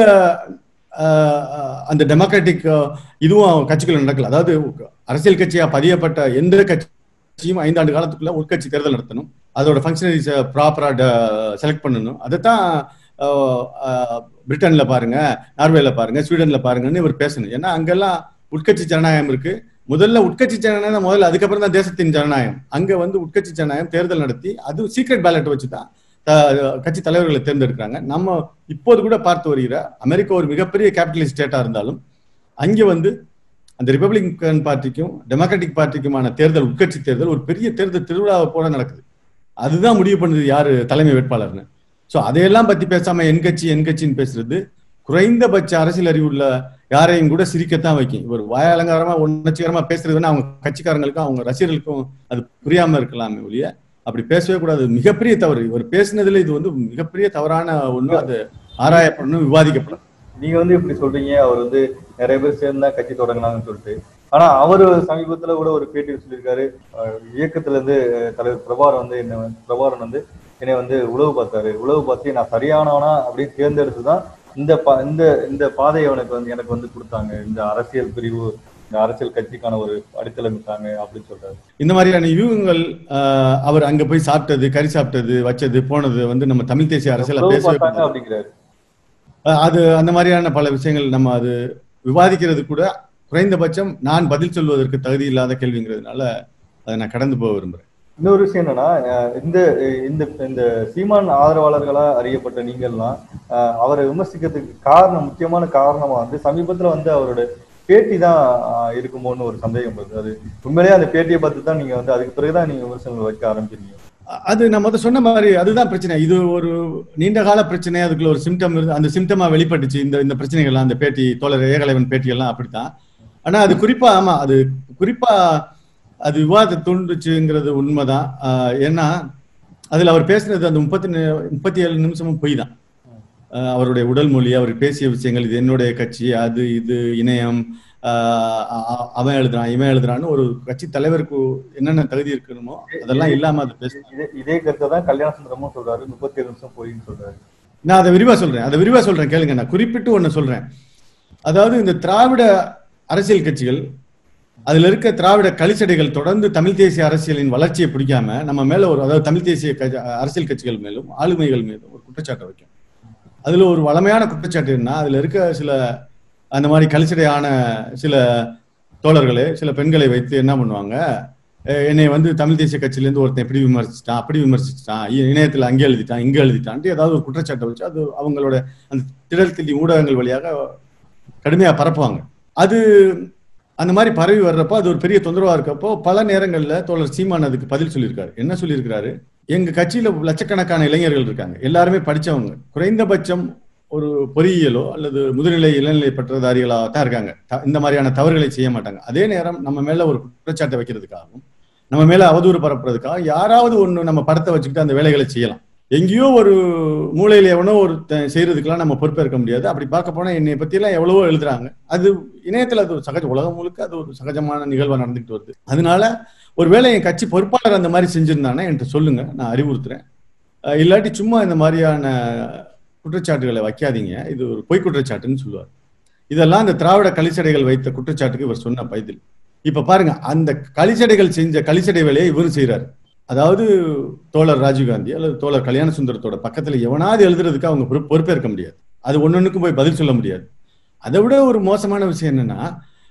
ஆஹ், அந்த டெமோக்ராட்டிக் இதுவும் கட்சிகள் நடக்கல அதாவது அரசியல் கட்சியா பதியப்பட்ட எந்த கட்சியும் ஐந்தாண்டு காலத்துக்குள்ள உட்கட்சி தேர்தல் நடத்தணும் அதோட ஃபங்க்ஷனரிஸை ப்ராப்பரா செலக்ட் பண்ணணும் அதைத்தான் ஆஹ், ஆஹ், பிரிட்டன்ல பாருங்க நார்வேல பாருங்க ஸ்வீடன்ல பாருங்கன்னு இவர் பேசணும் ஏன்னா அங்கெல்லாம் உட்கட்சி ஜனநாயகம் இருக்கு முதல்ல உட்கட்சி ஜனநாயகம் முதல்ல அதுக்கப்புறம் தான் தேசத்தின் ஜனநாயகம் அங்க வந்து உட்கட்சி ஜனநாயகம் தேர்தல் நடத்தி அது சீக்ரெட் பேலட் வச்சு தான் த- கட்சி தலைவர்களை தேர்ந்தெடுக்கிறாங்க நம்ம இப்போது கூட பார்த்து வருகிற அமெரிக்கா ஒரு மிகப்பெரிய கேபிட்டலிஸ்ட் ஸ்டேட்டா இருந்தாலும் அங்கே வந்து அந்த ரிப்பப்ளிகன் பார்ட்டிக்கும் டெமோக்ராட்டிக் பார்ட்டிக்குமான தேர்தல் உட்கட்சி தேர்தல் ஒரு பெரிய தேர்தல் திருவிழாவை போல நடக்குது அதுதான் முடிவு பண்ணுது யாரு தலைமை வேட்பாளர்னு ஸோ அதையெல்லாம் பத்தி பேசாம என் கட்சி என் கட்சின்னு பேசுறது குறைந்தபட்ச அரசியல் அறிவுள்ள யாரையும் கூட சிரிக்கத்தான் வைக்கும் இவர் வாய அலங்காரமா உணர்ச்சிகரமா பேசுறதுன்னா அவங்க கட்சிக்காரங்களுக்கும் அவங்க ரசிகர்களுக்கும் அது புரியாம இருக்கலாமே ஒழிய அப்படி பேசவே கூடாது மிகப்பெரிய தவறு இவர் பேசினதுல இது வந்து மிகப்பெரிய தவறான ஒண்ணு அது ஆராயப்படணும் விவாதிக்கப்படும் நீங்க வந்து இப்படி சொல்றீங்க அவர் வந்து நிறைய பேர் சேர்ந்து தான் கட்சி தொடங்கினாங்கன்னு சொல்லிட்டு ஆனா அவரு சமீபத்துல கூட ஒரு பேட்டியில் சொல்லியிருக்காரு அஹ், இயக்கத்துல இருந்து அஹ், தலைவர் பிரபாரன் வந்து என்ன பிரபாரன் வந்து என்னை வந்து உளவு பார்த்தாரு உளவு பார்த்து நான் சரியானவனா அப்படின்னு தேர்ந்தெடுத்து தான் இந்த பா இந்த இந்த பாதையை எனக்கு வந்து எனக்கு வந்து கொடுத்தாங்க இந்த அரசியல் பிரிவு இந்த அரசியல் கட்சிக்கான ஒரு அடித்தளமிட்டாங்க அப்படின்னு சொல்றாரு இந்த மாதிரியான யூகங்கள் ஆஹ், அவர் அங்க போய் சாப்பிட்டது கறி சாப்பிட்டது வச்சது போனது வந்து நம்ம தமிழ் தேசிய அரசியல உளவு பேசவே பார்த்தாங்க கூடாது. அப்படிங்கிறாரு அஹ் அது அந்த மாதிரியான பல விஷயங்கள் நம்ம அது விவாதிக்கிறது கூட குறைந்தபட்சம் நான் பதில் சொல்வதற்கு தகுதி இல்லாத கேள்விங்கிறதுனால அதை நான் கடந்து போக விரும்புறேன் இன்னொரு விஷயம் என்னன்னா அஹ் இந்த இந்த இந்த சீமான் ஆதரவாளர்களா அறியப்பட்ட நீங்கள்லாம் அஹ் அவரை விமர்சிக்கிறதுக்கு காரணம் முக்கியமான காரணமா வந்து சமீபத்துல வந்து அவரோட பேட்டி தான் அஹ் இருக்குமோன்னு ஒரு சந்தேகம் வருது அது உண்மையிலேயே அந்த பேட்டியை பார்த்து தான் நீங்க வந்து அதுக்கு பிறகுதான் நீங்க விமர்சனங்கள் வைக்க ஆரம்பிச்சிருக்கீங்க அ- அது நம்ம அதை சொன்ன மாதிரி அதுதான் பிரச்சனை இது ஒரு நீண்ட கால பிரச்சனை அதுக்குள்ள ஒரு சிம்டம் இருந்து அந்த சிம்டமா வெளிப்பட்டுச்சு இந்த இந்த பிரச்சனைகள்லாம் அந்த பேட்டி தோழர் ஏகலைவன் பேட்டி எல்லாம் அப்படித்தான் ஆனா அது குறிப்பா ஆமா அது குறிப்பா அது விவாதத்தை தூண்டுச்சுங்கிறது உண்மைதான் ஆஹ் ஏன்னா அதுல அவர் பேசினது அந்த முப்பத்தி நே- முப்பத்தி ஏழு நிமிஷமும் பொய் தான் ஆஹ் அவருடைய உடல் மொழி அவர் பேசிய விஷயங்கள் இது என்னுடைய கட்சி அது இது இணையம் ஆஹ் அ- அ- அவன் எழுதுறான் இவன் எழுதுறான்னு ஒரு கட்சி தலைவருக்கு என்னென்ன தகுதி இருக்கணுமோ அதெல்லாம் இல்லாம அதை பேச இதே இதே கருத்தை தான் கல்யாண சுந்தரமும் சொல்றாரு முப்பத்தி ஏழு நிமிஷம் போயின்னு சொல்றாரு நான் அதை விரிவா சொல்றேன் அதை விரிவா சொல்றேன் கேளுங்க நான் குறிப்பிட்டு ஒண்ணு சொல்றேன் அதாவது இந்த திராவிட அரசியல் கட்சிகள் அதுல இருக்க திராவிட கலிச்சடைகள் தொடர்ந்து தமிழ் தேசிய அரசியலின் வளர்ச்சியை பிடிக்காம நம்ம மேல ஒரு அதாவது தமிழ் தேசிய கட்சி- அரசியல் கட்சிகள் மேலும் ஆளுமைகள் மீதும் ஒரு குற்றச்சாட்டை வைக்கும் அதுல ஒரு வளமையான குற்றச்சாட்டு என்ன அதுல இருக்க சில அந்த மாதிரி கலிச்சடையான சில தோழர்களே சில பெண்களை வைத்து என்ன பண்ணுவாங்க அஹ் என்னை வந்து தமிழ் தேசிய கட்சியில இருந்து ஒருத்தன் இப்படி விமர்சிச்சிட்டான் அப்படி விமர்சிச்சிட்டான் இ- இணையத்துல அங்கே எழுதிட்டான் இங்க எழுதிட்டான்ட்டு ஏதாவது ஒரு குற்றச்சாட்டை வச்சு அது அவங்களோட அந்த திடல் தில்லி ஊடகங்கள் வழியாக கடுமையா பரப்புவாங்க அது அந்த மாதிரி பரவி வர்றப்போ அது ஒரு பெரிய தொந்தரவா இருக்கப்போ பல நேரங்கள்ல தோழர் சீமான் அதுக்கு பதில் சொல்லியிருக்காரு என்ன சொல்லியிருக்காரு எங்க கட்சியில லட்சக்கணக்கான இளைஞர்கள் இருக்காங்க எல்லாருமே படிச்சவங்க குறைந்தபட்சம் ஒரு பொறியியலோ அல்லது முதுநிலை இளநிலை பட்டதாரிகளாக தான் இருக்காங்க த- இந்த மாதிரியான தவறுகளை செய்ய மாட்டாங்க அதே நேரம் நம்ம மேல ஒரு குற்றச்சாட்டை வைக்கிறதுக்காகவும் நம்ம மேல அவதூறு பரப்புறதுக்காக யாராவது ஒண்ணு நம்ம படத்தை வச்சுக்கிட்டு அந்த வேலைகளை செய்யலாம் எங்கேயோ ஒரு மூலையில எவனோ ஒரு செய்யறதுக்கெல்லாம் நம்ம பொறுப்பேற்க முடியாது அப்படி பார்க்க போனா என்னை பத்தி எல்லாம் எவ்வளவோ எழுதுறாங்க அது இணையத்துல அது ஒரு சகஜ உலகம் முழுக்க அது ஒரு சகஜமான நிகழ்வா நடந்துகிட்டு வருது அதனால ஒருவேளை என் கட்சி பொறுப்பாளர் அந்த மாதிரி செஞ்சிருந்தானே என்கிட்ட சொல்லுங்க நான் அறிவுறுத்துறேன் அஹ் இல்லாட்டி சும்மா இந்த மாதிரியான குற்றச்சாட்டுகளை வைக்காதீங்க இது ஒரு பொய் குற்றச்சாட்டுன்னு சொல்லுவார் இதெல்லாம் இந்த திராவிட கலிச்சடைகள் வைத்த குற்றச்சாட்டுக்கு இவர் சொன்ன பதில் இப்ப பாருங்க அந்த கலிச்சடைகள் செஞ்ச கலிச்சடை வேலையை இவரும் செய்றாரு அதாவது தோழர் ராஜீவ்காந்தி அல்லது தோழர் கல்யாண சுந்தரத்தோட பக்கத்துல எவனாவது எழுதுறதுக்கு அவங்க பொறுப்பு- பொறுப்பேற்க முடியாது அது ஒன்னொன்னுக்கும் போய் பதில் சொல்ல முடியாது அதை விட ஒரு மோசமான விஷயம் என்னன்னா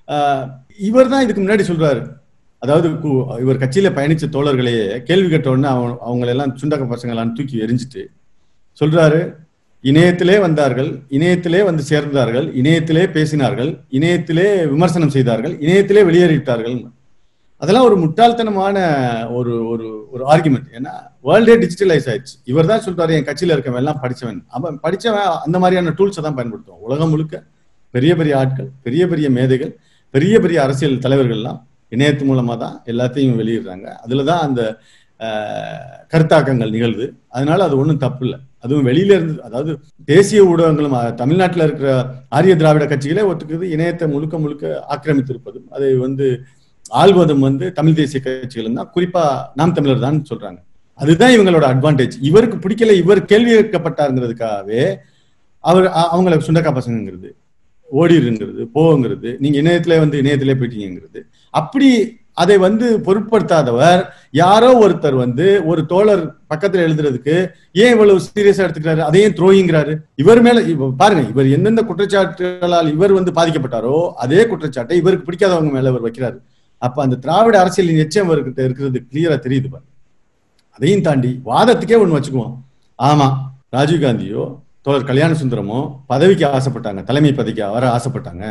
இவர் தான் இதுக்கு முன்னாடி சொல்றாரு அதாவது கு- இவர் கட்சியில பயணிச்ச தோழர்களையே கேள்வி கேட்ட உடனே அவங்க அவங்களெல்லாம் சுண்டக்க பசங்களான்னு தூக்கி எரிஞ்சிட்டு சொல்றாரு இணையத்திலே வந்தார்கள் இணையத்திலே வந்து சேர்ந்தார்கள் இணையத்திலே பேசினார்கள் இணையத்திலே விமர்சனம் செய்தார்கள் இணையத்திலே வெளியேறிவிட்டார்கள் அதெல்லாம் ஒரு முட்டாள்தனமான ஒரு ஒரு ஒரு ஆர்குமெண்ட் ஏன்னா வேர்ல்டே டிஜிட்டலைஸ் ஆயிடுச்சு இவர் தான் சொல்றாரு என் கட்சியில இருக்கவன் எல்லாம் படிச்சவன் அவன் படிச்சவன் அந்த மாதிரியான டூல்ஸை தான் பயன்படுத்துவான் உலகம் முழுக்க பெரிய பெரிய ஆட்கள் பெரிய பெரிய மேதைகள் பெரிய பெரிய அரசியல் தலைவர்கள்லாம் இணையத்து மூலமா தான் எல்லாத்தையும் வெளியிடுறாங்க அதுல தான் அந்த ஆஹ், கருத்தாக்கங்கள் நிகழ்து அதனால அது ஒன்றும் தப்பு இல்லை அதுவும் வெளியில இருந்து அதாவது தேசிய ஊடகங்களும் அஹ், தமிழ்நாட்டுல இருக்கிற ஆரிய திராவிட கட்சிகளே ஒத்துக்குது இணையத்தை முழுக்க முழுக்க ஆக்கிரமித்திருப்பதும் அதை வந்து ஆள்வதும் வந்து தமிழ் தேசிய கட்சிகள் தான் குறிப்பா நாம் தமிழர் தான் சொல்றாங்க அதுதான் இவங்களோட அட்வான்டேஜ் இவருக்கு பிடிக்கல இவர் கேள்வி கேட்கப்பட்டாருங்கிறதுக்காகவே அவர் அ- அவங்கள சுண்டக்கா பசங்கங்கிறது ஓடிருங்கிறது போங்கிறது நீங்க இணையத்திலே வந்து இணையத்திலே போயிட்டீங்கிறது அப்படி அதை வந்து பொருட்படுத்தாதவர் யாரோ ஒருத்தர் வந்து ஒரு தோழர் பக்கத்துல எழுதுறதுக்கு ஏன் இவ்வளவு சீரியஸா எடுத்துக்கிறாரு அதையும் த்ரோயிங்கிறாரு இவர் மேல இவ- பாருங்க இவர் எந்தெந்த குற்றச்சாட்டுகளால் இவர் வந்து பாதிக்கப்பட்டாரோ அதே குற்றச்சாட்டை இவருக்கு பிடிக்காதவங்க மேல இவர் வைக்கிறாரு அப்ப அந்த திராவிட அரசியலின் எச்சம் இவர்கிட்ட இருக்கிறது கிளியரா தெரியுது பாருங்க அதையும் தாண்டி வாதத்துக்கே ஒண்ணு வச்சுக்குவோம் ஆமா ராஜீவ் காந்தியோ தோழர் கல்யாண சுந்தரமோ பதவிக்கு ஆசைப்பட்டாங்க தலைமை பதவிக்கு வர ஆசைப்பட்டாங்க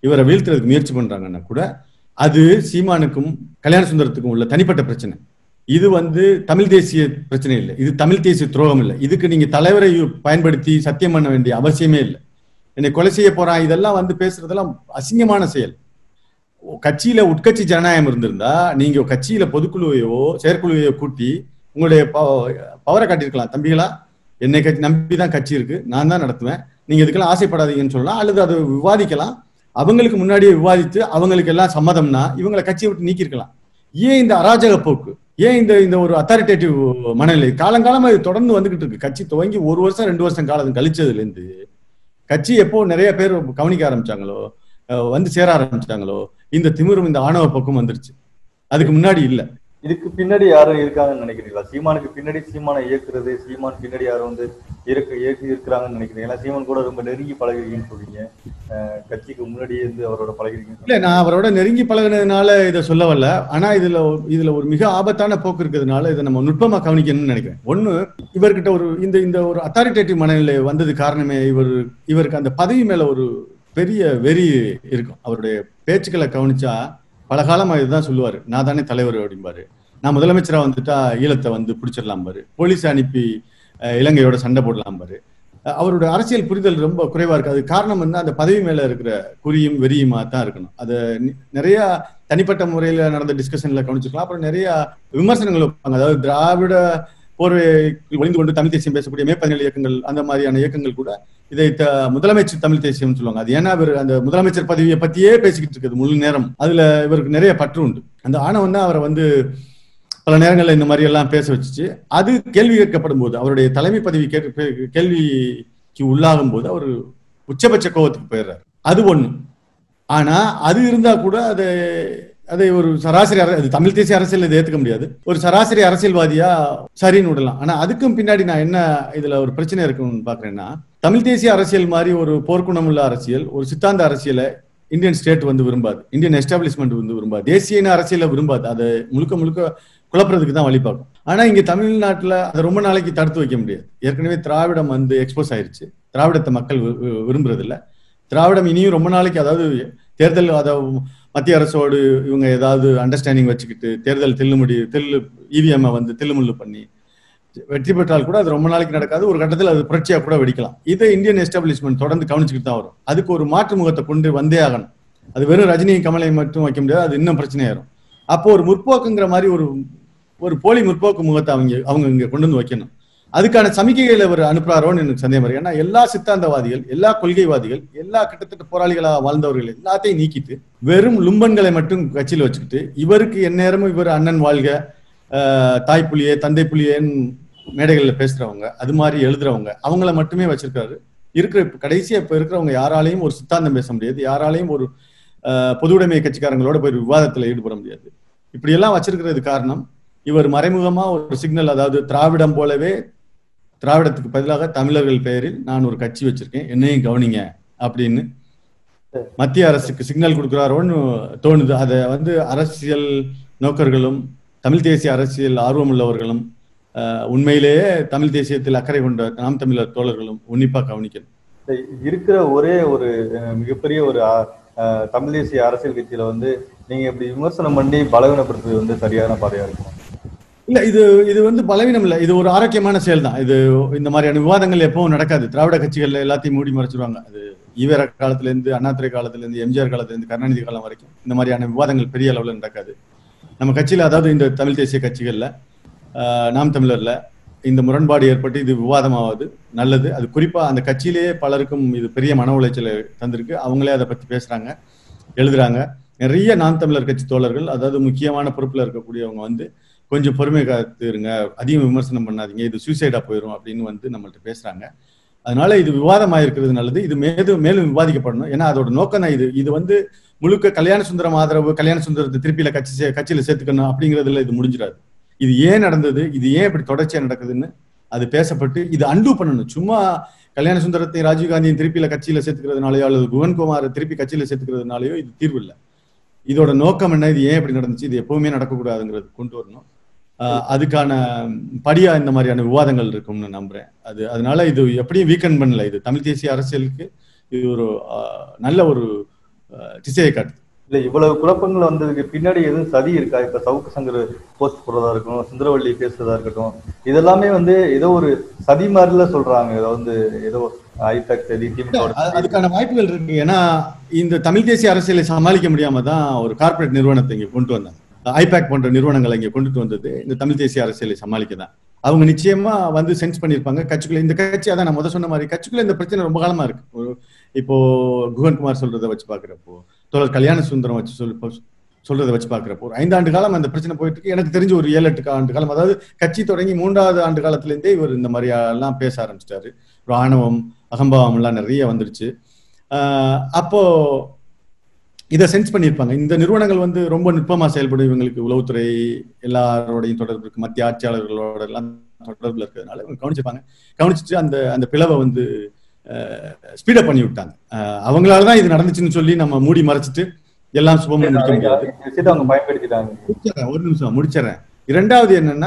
இவரை வீழ்த்துறதுக்கு முயற்சி பண்றாங்கன்னா கூட அது சீமானுக்கும் கல்யாண சுந்தரத்துக்கும் உள்ள தனிப்பட்ட பிரச்சனை இது வந்து தமிழ் தேசிய பிரச்சனை இல்லை இது தமிழ் தேசிய துரோகம் இல்லை இதுக்கு நீங்க தலைவரை பயன்படுத்தி சத்தியம் பண்ண வேண்டிய அவசியமே இல்லை என்னை கொலை செய்ய போறான் இதெல்லாம் வந்து பேசுறதெல்லாம் அசிங்கமான செயல் கட்சியில உட்கட்சி ஜனநாயகம் இருந்திருந்தா நீங்க கட்சியில பொதுக்குழுவையோ செயற்குழுவையோ கூட்டி உங்களுடைய பவரை காட்டியிருக்கலாம் தம்பிகளா என்னை கட்சி நம்பி தான் கட்சி இருக்கு நான் தான் நடத்துவேன் நீங்க இதுக்கெல்லாம் ஆசைப்படாதீங்கன்னு சொல்லலாம் அல்லது அதை விவாதிக்கலாம் அவங்களுக்கு முன்னாடியே விவாதித்து அவங்களுக்கு எல்லாம் சம்மதம்னா இவங்களை கட்சியை விட்டு நீக்கியிருக்கலாம் ஏன் இந்த அராஜக போக்கு ஏன் இந்த இந்த ஒரு அத்தாரிட்டேட்டிவ் மனநிலை காலங்காலமா இது தொடர்ந்து வந்துகிட்டு இருக்கு கட்சி துவங்கி ஒரு வருஷம் ரெண்டு வருஷம் காலம் கழிச்சதுல இருந்து கட்சி எப்போ நிறைய பேர் கவனிக்க ஆரம்பிச்சாங்களோ வந்து சேர ஆரம்பிச்சாங்களோ இந்த திமிரும் இந்த ஆணவ பக்கம் வந்துருச்சு அதுக்கு முன்னாடி இல்ல இதுக்கு பின்னாடி யாரும் இருக்காங்கன்னு நினைக்கிறீங்களா சீமானுக்கு பின்னாடி சீமானை இயக்குறது சீமான் பின்னாடி யாரும் வந்து இருக்க இயக்கி இருக்கிறாங்கன்னு நினைக்கிறீங்களா சீமான் கூட ரொம்ப நெருங்கி பழகிறீங்கன்னு சொல்றீங்க கட்சிக்கு முன்னாடியே இருந்து அவரோட பழகிறீங்க இல்ல நான் அவரோட நெருங்கி பழகினதுனால இதை சொல்ல வரல ஆனா இதுல இதுல ஒரு மிக ஆபத்தான போக்கு இருக்கிறதுனால இதை நம்ம நுட்பமா கவனிக்கணும்னு நினைக்கிறேன் ஒண்ணு இவர்கிட்ட ஒரு இந்த இந்த ஒரு அத்தாரிட்டேட்டிவ் மனநிலை வந்தது காரணமே இவர் இவருக்கு அந்த பதவி மேல ஒரு பெரிய வெறி இருக்கும் அவருடைய பேச்சுக்களை கவனிச்சா பல காலமா இதுதான் சொல்லுவாரு நான் தானே தலைவர் அப்படிம்பாரு நான் முதலமைச்சரா வந்துட்டா ஈழத்தை வந்து பிடிச்சிடலாம் பாரு போலீஸ் அனுப்பி இலங்கையோட சண்டை போடலாம் பாரு அவருடைய அரசியல் புரிதல் ரொம்ப குறைவா இருக்கு அது காரணம் வந்து அந்த பதவி மேல இருக்கிற குறியும் வெறியுமா தான் இருக்கணும் அது நிறைய தனிப்பட்ட முறையில நடந்த டிஸ்கஷன்ல கவனிச்சுக்கலாம் அப்புறம் நிறைய விமர்சனங்கள் வைப்பாங்க அதாவது திராவிட போர்வை ஒளிந்து கொண்டு தமிழ் தேசியம் பேசக்கூடிய மே பதினேழு இயக்கங்கள் அந்த மாதிரியான இயக்கங்கள் கூட இதை முதலமைச்சர் தமிழ் தேசியம் சொல்லுவாங்க அது ஏன்னா இவர் அந்த முதலமைச்சர் பதவியை பத்தியே பேசிக்கிட்டு இருக்குது முழு நேரம் அதுல இவருக்கு நிறைய பற்று உண்டு அந்த ஆணவம் தான் அவரை வந்து பல நேரங்களில் இந்த மாதிரி எல்லாம் பேச வச்சுச்சு அது கேள்வி கேட்கப்படும் போது அவருடைய தலைமை பதவி கேள்விக்கு உள்ளாகும் போது அவர் உச்சபட்ச கோபத்துக்கு போயிடுறாரு அது ஒண்ணு ஆனா அது இருந்தா கூட அது அதை ஒரு சராசரி அது தமிழ் தேசிய அரசியல் இதை ஏத்துக்க முடியாது ஒரு சராசரி அரசியல்வாதியா சரின்னு விடலாம் ஆனா அதுக்கும் பின்னாடி நான் என்ன இதுல ஒரு பிரச்சனை இருக்குன்னு பாக்குறேன்னா தமிழ் தேசிய அரசியல் மாதிரி ஒரு போர்க்குணம் உள்ள அரசியல் ஒரு சித்தாந்த அரசியலை இந்தியன் ஸ்டேட் வந்து விரும்பாது இந்தியன் எஸ்டாப்ளிஷ்மெண்ட் வந்து விரும்பாது தேசிய அரசியலை விரும்பாது அதை முழுக்க முழுக்க குழப்புறதுக்கு தான் வழி பார்க்கும் ஆனா இங்க தமிழ்நாட்டுல அதை ரொம்ப நாளைக்கு தடுத்து வைக்க முடியாது ஏற்கனவே திராவிடம் வந்து எக்ஸ்போஸ் ஆயிருச்சு திராவிடத்தை மக்கள் விரும்புறது இல்ல திராவிடம் இனியும் ரொம்ப நாளைக்கு அதாவது தேர்தல் அதை மத்திய அரசோடு இவங்க ஏதாவது அண்டர்ஸ்டாண்டிங் வச்சுக்கிட்டு தேர்தல் தில்லுமுடி தில்லு இவிஎம் வந்து தில்லுமுள்ளு பண்ணி வெற்றி பெற்றால் கூட அது ரொம்ப நாளைக்கு நடக்காது ஒரு கட்டத்தில் அது புரட்சியா கூட வெடிக்கலாம் இதை இந்தியன் எஸ்டாப்ளிஷ்மெண்ட் தொடர்ந்து கவனிச்சுக்கிட்டு தான் வரும் அதுக்கு ஒரு மாற்று முகத்தை கொண்டு வந்தே ஆகணும் அது வெறும் ரஜினி கமலை மட்டும் வைக்க முடியாது அது இன்னும் பிரச்சனையாயிரும் அப்போ ஒரு முற்போக்குங்கிற மாதிரி ஒரு ஒரு போலி முற்போக்கு முகத்தை அவங்க அவங்க இங்க கொண்டு வந்து வைக்கணும் அதுக்கான சமிக்கைகளை அவர் அனுப்புறாரோன்னு எனக்கு சந்தேகம் இருக்கு ஏன்னா எல்லா சித்தாந்தவாதிகள் எல்லா கொள்கைவாதிகள் எல்லா கிட்டத்தட்ட போராளிகளாக வாழ்ந்தவர்கள் எல்லாத்தையும் நீக்கிட்டு வெறும் லும்பன்களை மட்டும் கட்சியில் வச்சுக்கிட்டு இவருக்கு எந்நேரமும் இவர் அண்ணன் வாழ்க தாய் புலியே தந்தை புலியேன்னு மேடைகளில் பேசுறவங்க அது மாதிரி எழுதுறவங்க அவங்கள மட்டுமே வச்சிருக்காரு இருக்கிற கடைசியா இப்ப இருக்கிறவங்க யாராலையும் ஒரு சித்தாந்தம் பேச முடியாது யாராலையும் ஒரு பொது உடைமை கட்சிக்காரங்களோட போய் விவாதத்துல ஈடுபட முடியாது இப்படி எல்லாம் வச்சிருக்கிறது காரணம் இவர் மறைமுகமா ஒரு சிக்னல் அதாவது திராவிடம் போலவே திராவிடத்துக்கு பதிலாக தமிழர்கள் பெயரில் நான் ஒரு கட்சி வச்சிருக்கேன் என்னையும் கவனிங்க அப்படின்னு மத்திய அரசுக்கு சிக்னல் கொடுக்குறாரோன்னு தோணுது அதை வந்து அரசியல் நோக்கர்களும் தமிழ் தேசிய அரசியல் ஆர்வம் உள்ளவர்களும் உண்மையிலேயே தமிழ் தேசியத்தில் அக்கறை கொண்ட நாம் தமிழர் தோழர்களும் உன்னிப்பா கவனிக்கணும் இருக்கிற ஒரே ஒரு மிகப்பெரிய ஒரு தமிழ் தேசிய அரசியல் கட்சியில வந்து நீங்க இப்படி விமர்சனம் பண்ணி பலவீனப்படுத்துறது வந்து சரியான பாதையா இருக்கும் இல்ல இது இது வந்து பலவீனம் இல்ல இது ஒரு ஆரோக்கியமான செயல் தான் இது இந்த மாதிரியான விவாதங்கள் எப்பவும் நடக்காது திராவிட கட்சிகள் எல்லாத்தையும் மூடி மறைச்சிருவாங்க அது ஈவேர காலத்துல இருந்து அண்ணாதுரை காலத்துல இருந்து எம்ஜிஆர் காலத்துல இருந்து கருணாநிதி காலம் வரைக்கும் இந்த மாதிரியான விவாதங்கள் பெரிய அளவுல நடக்காது நம்ம கட்சியில அதாவது இந்த தமிழ் தேசிய கட்சிகள்ல நாம் தமிழர்ல இந்த முரண்பாடு ஏற்பட்டு இது விவாதமாவது நல்லது அது குறிப்பா அந்த கட்சியிலேயே பலருக்கும் இது பெரிய மன உளைச்சலை தந்திருக்கு அவங்களே அதை பத்தி பேசுறாங்க எழுதுறாங்க நிறைய நாம் தமிழர் கட்சி தோழர்கள் அதாவது முக்கியமான பொறுப்புல இருக்கக்கூடியவங்க வந்து கொஞ்சம் பொறுமை காத்து இருங்க அதிகம் விமர்சனம் பண்ணாதீங்க இது சூசைடா போயிடும் அப்படின்னு வந்து நம்மள்ட்ட பேசுறாங்க அதனால இது விவாதமாக இருக்கிறது நல்லது இது மேலும் மேலும் விவாதிக்கப்படணும் ஏன்னா அதோட நோக்கம் தான் இது இது வந்து முழுக்க கல்யாண சுந்தரம் ஆதரவு கல்யாண சுந்தரத்தை திருப்பியில கட்சி கட்சியில சேர்த்துக்கணும் அப்படிங்கிறதுல இது முடிஞ்சிடாது இது ஏன் நடந்தது இது ஏன் இப்படி தொடர்ச்சியா நடக்குதுன்னு அது பேசப்பட்டு இது அண்டு பண்ணணும் சும்மா கல்யாண சுந்தரத்தை ராஜீவ்காந்தியின் திருப்பியில கட்சியில சேர்த்துக்கிறதுனாலயோ அல்லது புவன்குமார் திருப்பி கட்சியில சேர்த்துக்கிறதுனாலயோ இது தீர்வு இல்லை இதோட நோக்கம் என்ன இது ஏன் இப்படி நடந்துச்சு இது எப்பவுமே நடக்கக்கூடாதுங்கிறது கொண்டு வரணும் அதுக்கான படியா இந்த மாதிரியான விவாதங்கள் இருக்கும்னு நம்புறேன் அது அதனால இது எப்படியும் வீக்கெண்ட் பண்ணல இது தமிழ் தேசிய அரசியலுக்கு இது ஒரு நல்ல ஒரு அஹ், திசையை காட்டுது இல்ல இவ்வளவு குழப்பங்கள் வந்ததுக்கு பின்னாடி எதுவும் சதி இருக்கா இப்ப சவுக்கு சங்கர் போஸ்ட் போடுறதா இருக்கட்டும் சுந்தரவள்ளி பேசுறதா இருக்கட்டும் இதெல்லாமே வந்து ஏதோ ஒரு சதி மாதிரில சொல்றாங்க ஏதோ வந்து ஏதோ ஐபேக் சதி திமுக அது- அதுக்கான வாய்ப்புகள் இருக்கு ஏன்னா இந்த தமிழ் தேசிய அரசியலை சமாளிக்க முடியாம தான் ஒரு கார்ப்பரேட் நிறுவனத்தை இங்க கொண்டு வந்தாங்க ஐபேக் போன்ற நிறுவனங்களை இங்க கொண்டுட்டு வந்தது இந்த தமிழ் தேசிய அரசியலை சமாளிக்க தான் அவங்க நிச்சயமா வந்து சென்ஸ் பண்ணியிருப்பாங்க கட்சிக்குள்ள இந்த கட்சி அதான் நான் முத சொன்ன மாதிரி கட்சிக்குள்ள இந்த பிரச்சனை ரொம்ப காலமா இருக்கு ஒரு இப்போ குகன்குமார் சொல்றதை வச்சு பாக்குறப்போ தோழர் கல்யாண சுந்தரம் வச்சு சொல் சொல்றதை வச்சு பாக்குறப்போ ஒரு ஐந்தாண்டு காலம் அந்த பிரச்சனை போயிட்டு இருக்கு எனக்கு தெரிஞ்ச ஒரு ஏழு எட்டு ஆண்டு காலம் அதாவது கட்சி தொடங்கி மூன்றாவது ஆண்டு காலத்துல இருந்தே இவர் இந்த மாதிரி எல்லாம் பேச ஆரம்பிச்சிட்டாரு ஒரு ஆணவம் அகம்பாவம் எல்லாம் நிறைய வந்துருச்சு ஆஹ் அப்போ இதை சென்ஸ் பண்ணியிருப்பாங்க இந்த நிறுவனங்கள் வந்து ரொம்ப நுட்பமா செயல்படும் இவங்களுக்கு உளவுத்துறை எல்லாரோடையும் தொடர்பு இருக்கு மத்திய ஆட்சியாளர்களோட எல்லாம் தொடர்புல இருக்கிறதுனால இவங்க கவனிச்சிருப்பாங்க கவனிச்சுட்டு அந்த அந்த பிளவை வந்து ஸ்பீடப் பண்ணி விட்டாங்க ஆஹ் அவங்களாலதான் இது நடந்துச்சுன்னு சொல்லி நம்ம மூடி மறைச்சிட்டு எல்லாம் சுபமா முடிக்க முடியாது இந்த விஷயத்தை அவங்க பயன்படுத்திட்டாங்க முடிச்சிடறேன் ஒரு நிமிஷம் முடிச்சிடறேன் இரண்டாவது என்னன்னா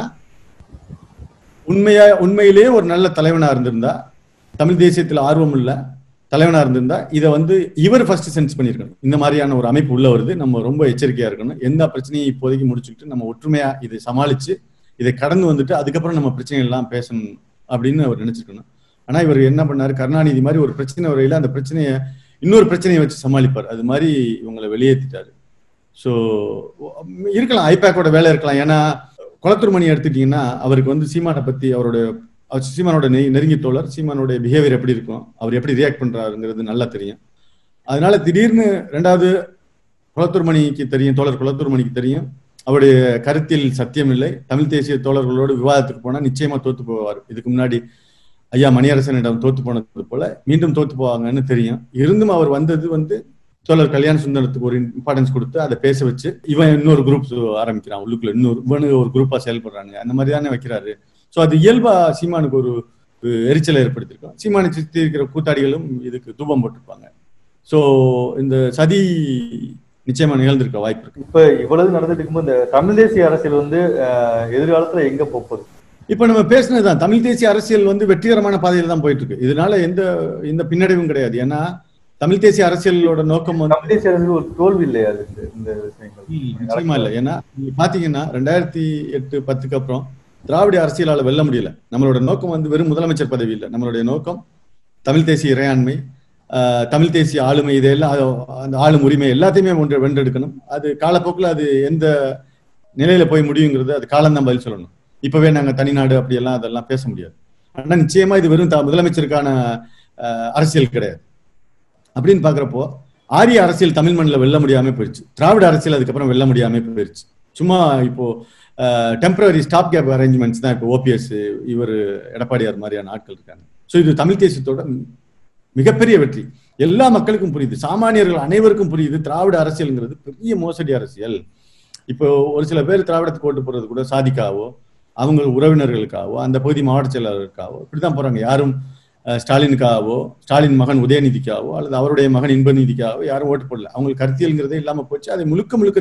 உண்மையா உண்மையிலேயே ஒரு நல்ல தலைவனா இருந்திருந்தா தமிழ் தேசியத்துல ஆர்வம் இல்ல தலைவனா இருந்திருந்தா இதை வந்து இவர் ஃபர்ஸ்ட் சென்ஸ் பண்ணியிருக்கணும் இந்த மாதிரியான ஒரு அமைப்பு உள்ள வருது நம்ம ரொம்ப எச்சரிக்கையா இருக்கணும் எந்த பிரச்சனையும் இப்போதைக்கு முடிச்சுக்கிட்டு நம்ம ஒற்றுமையா இதை சமாளிச்சு இதை கடந்து வந்துட்டு அதுக்கப்புறம் நம்ம பிரச்சனைகள் எல்லாம் பேசணும் அப்படின்னு அவர் நினைச்சிருக்கணும் ஆனா இவர் என்ன பண்ணாரு கருணாநிதி மாதிரி ஒரு பிரச்சனை வரையில அந்த பிரச்சனையை இன்னொரு பிரச்சனையை வச்சு சமாளிப்பார் அது மாதிரி இவங்களை வெளியேற்றிட்டாரு ஸோ இருக்கலாம் ஐபேக்கோட வேலை இருக்கலாம் ஏன்னா குளத்தூர் மணி எடுத்துட்டீங்கன்னா அவருக்கு வந்து சீமானை பத்தி அவரோட அவர் சீமானோட நெ- நெருங்கிய தோழர் சீமானோட பிஹேவியர் எப்படி இருக்கும் அவர் எப்படி ரியாக்ட் பண்றாருங்கிறது நல்லா தெரியும் அதனால திடீர்னு ரெண்டாவது குளத்தூர் மணிக்கு தெரியும் தோழர் குளத்தூர் மணிக்கு தெரியும் அவருடைய கருத்தில் சத்தியம் இல்லை தமிழ் தேசிய தோழர்களோடு விவாதத்துக்கு போனா நிச்சயமா தோத்து போவார் இதுக்கு முன்னாடி ஐயா மணியரசனிடம் தோத்து போனது போல மீண்டும் தோத்து போவாங்கன்னு தெரியும் இருந்தும் அவர் வந்தது வந்து தோழர் கல்யாண சுந்தரத்துக்கு ஒரு இம்பார்ட்டன்ஸ் கொடுத்து அதை பேச வச்சு இவன் இன்னொரு குரூப் ஆரம்பிக்கிறான் உள்ளுக்குள்ள இன்னொரு இவனு ஒரு குரூப்பா செயல்படுறாங்க அந்த மாதிரி தானே வைக்கிறாரு ஸோ அது இயல்பா சீமானுக்கு ஒரு ஒரு எரிச்சலை ஏற்படுத்தியிருக்கும் சீமானை சுற்றி இருக்கிற கூத்தாடிகளும் இதுக்கு தூபம் போட்டிருப்பாங்க ஸோ இந்த சதி நிச்சயமா நிகழ்ந்திருக்க வாய்ப்பு இருக்கு இப்ப இவ்வளவு நடந்துட்டு இருக்கும்போது இந்த தமிழ் தேசிய அரசியல் வந்து அஹ், எதிர்காலத்துல எங்க போகுது இப்ப நம்ம பேசினதுதான் தமிழ் தேசிய அரசியல் வந்து வெற்றிகரமான பாதையில தான் போயிட்டு இருக்கு இதனால எந்த எந்த பின்னடைவும் கிடையாது ஏன்னா தமிழ் தேசிய அரசியலோட நோக்கம் வந்து தமிழ் தேசிய அரசியல் ஒரு தோல்வி இல்லையா அது இந்த விஷயங்கள் நிச்சயமா இல்ல ஏன்னா நீங்க பாத்தீங்கன்னா ரெண்டாயிரத்தி எட்டு பத்துக்கு அப்புறம் திராவிட அரசியலால வெல்ல முடியல நம்மளோட நோக்கம் வந்து வெறும் முதலமைச்சர் பதவி இல்லை நம்மளுடைய நோக்கம் தமிழ் தேசிய இறையாண்மை ஆஹ், தமிழ் தேசிய ஆளுமை இதெல்லாம் அது- அந்த ஆளும் உரிமை எல்லாத்தையுமே ஒன்று வென்றெடுக்கணும் அது காலப்போக்கில் அது எந்த நிலையில போய் முடியுங்கிறது அது காலம் தான் பதில் சொல்லணும் இப்பவே நாங்க தனிநாடு அப்படியெல்லாம் அதெல்லாம் பேச முடியாது ஆனா நிச்சயமா இது வெறும் த- முதலமைச்சருக்கான ஆஹ், அரசியல் கிடையாது அப்படின்னு பாக்குறப்போ ஆரிய அரசியல் தமிழ் மண்ணில் வெல்ல முடியாம போயிடுச்சு திராவிட அரசியல் அதுக்கப்புறம் வெல்ல முடியாம போயிடுச்சு சும்மா இப்போ டெம்பரரி ஸ்டாப் கேப் அரேஞ்ச்மெண்ட்ஸ் தான் இப்போ ஓபிஎஸ் இவர் எடப்பாடியார் மாதிரியான ஆட்கள் இருக்காங்க ஸோ இது தமிழ் தேசியத்தோட மிகப்பெரிய வெற்றி எல்லா மக்களுக்கும் புரியுது சாமானியர்கள் அனைவருக்கும் புரியுது திராவிட அரசியல்ங்கிறது பெரிய மோசடி அரசியல் இப்போ ஒரு சில பேர் திராவிடத்துக்கு ஓட்டு போடுறது கூட சாதிக்காவோ அவங்க உறவினர்களுக்காகவோ அந்த பகுதி மாவட்ட செயலாளருக்காகவோ இப்படிதான் போறாங்க யாரும் அஹ், ஸ்டாலினுக்காகவோ ஸ்டாலின் மகன் உதயநிதிக்காகவோ அல்லது அவருடைய மகன் இன்பநிதிக்காகவோ யாரும் ஓட்டு போடல அவங்களுக்கு கருத்தியல்ங்கிறதே இல்லாம போச்சு அதை முழுக்க முழுக்க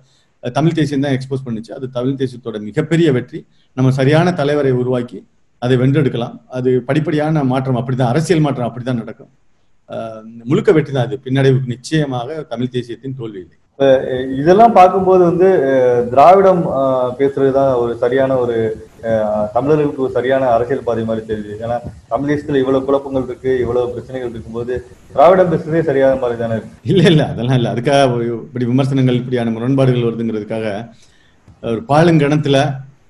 த- தமிழ் தேசியம் தான் எக்ஸ்போஸ் பண்ணுச்சு அது தமிழ் தேசியத்தோட மிகப்பெரிய வெற்றி நம்ம சரியான தலைவரை உருவாக்கி அதை வென்றெடுக்கலாம் அது படிப்படியான மாற்றம் அப்படிதான் அரசியல் மாற்றம் அப்படிதான் நடக்கும் அஹ், முழுக்க வெற்றி தான் அது பின்னடைவுக்கு நிச்சயமாக தமிழ் தேசியத்தின் தோல்வி இல்லை அஹ் இதெல்லாம் பார்க்கும்போது வந்து அஹ், திராவிடம் அஹ், பேசுறதுதான் ஒரு சரியான ஒரு அஹ், தமிழர்களுக்கு ஒரு சரியான அரசியல் பாதை மாதிரி தெரியுது ஏன்னா தமிழ் தேசத்துல இவ்வளவு குழப்பங்கள் இருக்கு இவ்வளவு பிரச்சனைகள் இருக்கும்போது திராவிடம் பேசுறதே சரியான மாதிரி தானே இருக்கு இல்ல இல்ல அதெல்லாம் இல்ல அதுக்காக ஒரு- இப்படி விமர்சனங்கள் இப்படியான முரண்பாடுகள் வருதுங்கிறதுக்காக ஒரு பாலுங்கணத்துல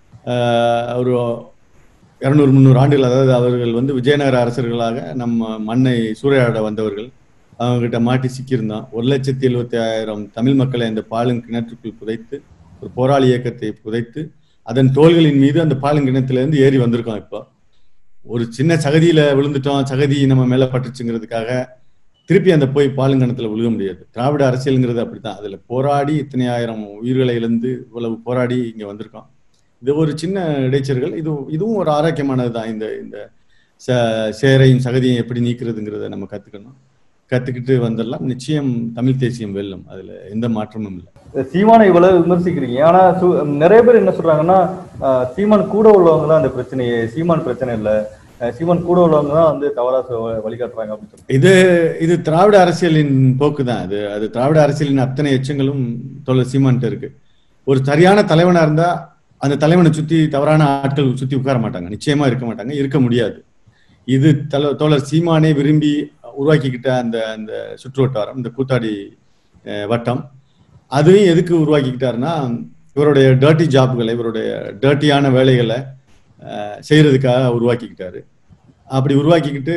ஆஹ், ஒரு இருநூறு முந்நூறு ஆண்டுகள் அதாவது அவர்கள் வந்து விஜயநகர அரசர்களாக நம்ம மண்ணை சூறையாட வந்தவர்கள் அவங்க கிட்ட மாட்டி சிக்கியிருந்தோம் ஒரு லட்சத்தி எழுபத்தி ஆயிரம் தமிழ் மக்களை அந்த பாலும் கிணற்றுக்குள் புதைத்து ஒரு போராளி இயக்கத்தை புதைத்து அதன் தோள்களின் மீது அந்த பாலுங்கிணத்துல இருந்து ஏறி வந்திருக்கோம் இப்போ ஒரு சின்ன சகதியில விழுந்துட்டோம் சகதி நம்ம மேல பட்டுச்சுங்கிறதுக்காக திருப்பி அந்த போய் பாலுங்கணத்துல விழுக முடியாது திராவிட அரசியலுங்கிறது அப்படித்தான் அதுல போராடி இத்தனை ஆயிரம் உயிர்களை இழந்து இவ்வளவு போராடி இங்க வந்திருக்கோம் இது ஒரு சின்ன இடைச்சர்கள் இது இதுவும் ஒரு ஆரோக்கியமானது தான் இந்த இந்த ச- சேரையும் சகதியும் எப்படி நீக்கிறதுங்கிறத நம்ம கத்துக்கணும் கத்துக்கிட்டு வந்துடலாம் நிச்சயம் தமிழ் தேசியம் வெல்லும் அதுல எந்த மாற்றமும் இல்லை சீமானை இவ்வளவு விமர்சிக்கிறீங்க ஆனா சு- நிறைய பேர் என்ன சொல்றாங்கன்னா அஹ், சீமான் கூட உள்ளவங்க தான் அந்த பிரச்சனையே சீமான் பிரச்சனை இல்ல அஹ் சீமான் கூட உள்ளவங்க தான் வந்து தவறா சொ- வழிகாட்டுறாங்க அப்படின்னு சொல்லி இது இது திராவிட அரசியலின் போக்கு தான் அது அது திராவிட அரசியலின் அத்தனை எச்சங்களும் தோழர் சீமான்ட்டு இருக்கு ஒரு சரியான தலைவனா இருந்தா அந்த தலைவனை சுத்தி தவறான ஆட்கள் சுத்தி உட்கார மாட்டாங்க நிச்சயமா இருக்க மாட்டாங்க இருக்க முடியாது இது தல தோழர் சீமானே விரும்பி உருவாக்கிக்கிட்ட அந்த அந்த சுற்று வட்டாரம் இந்த கூத்தாடி அஹ், வட்டம் அதையும் எதுக்கு உருவாக்கிக்கிட்டாருன்னா இவருடைய டர்ட்டி ஜாப்களை இவருடைய டர்ட்டியான வேலைகளை அஹ், செய்யறதுக்காக உருவாக்கிக்கிட்டாரு அப்படி உருவாக்கிக்கிட்டு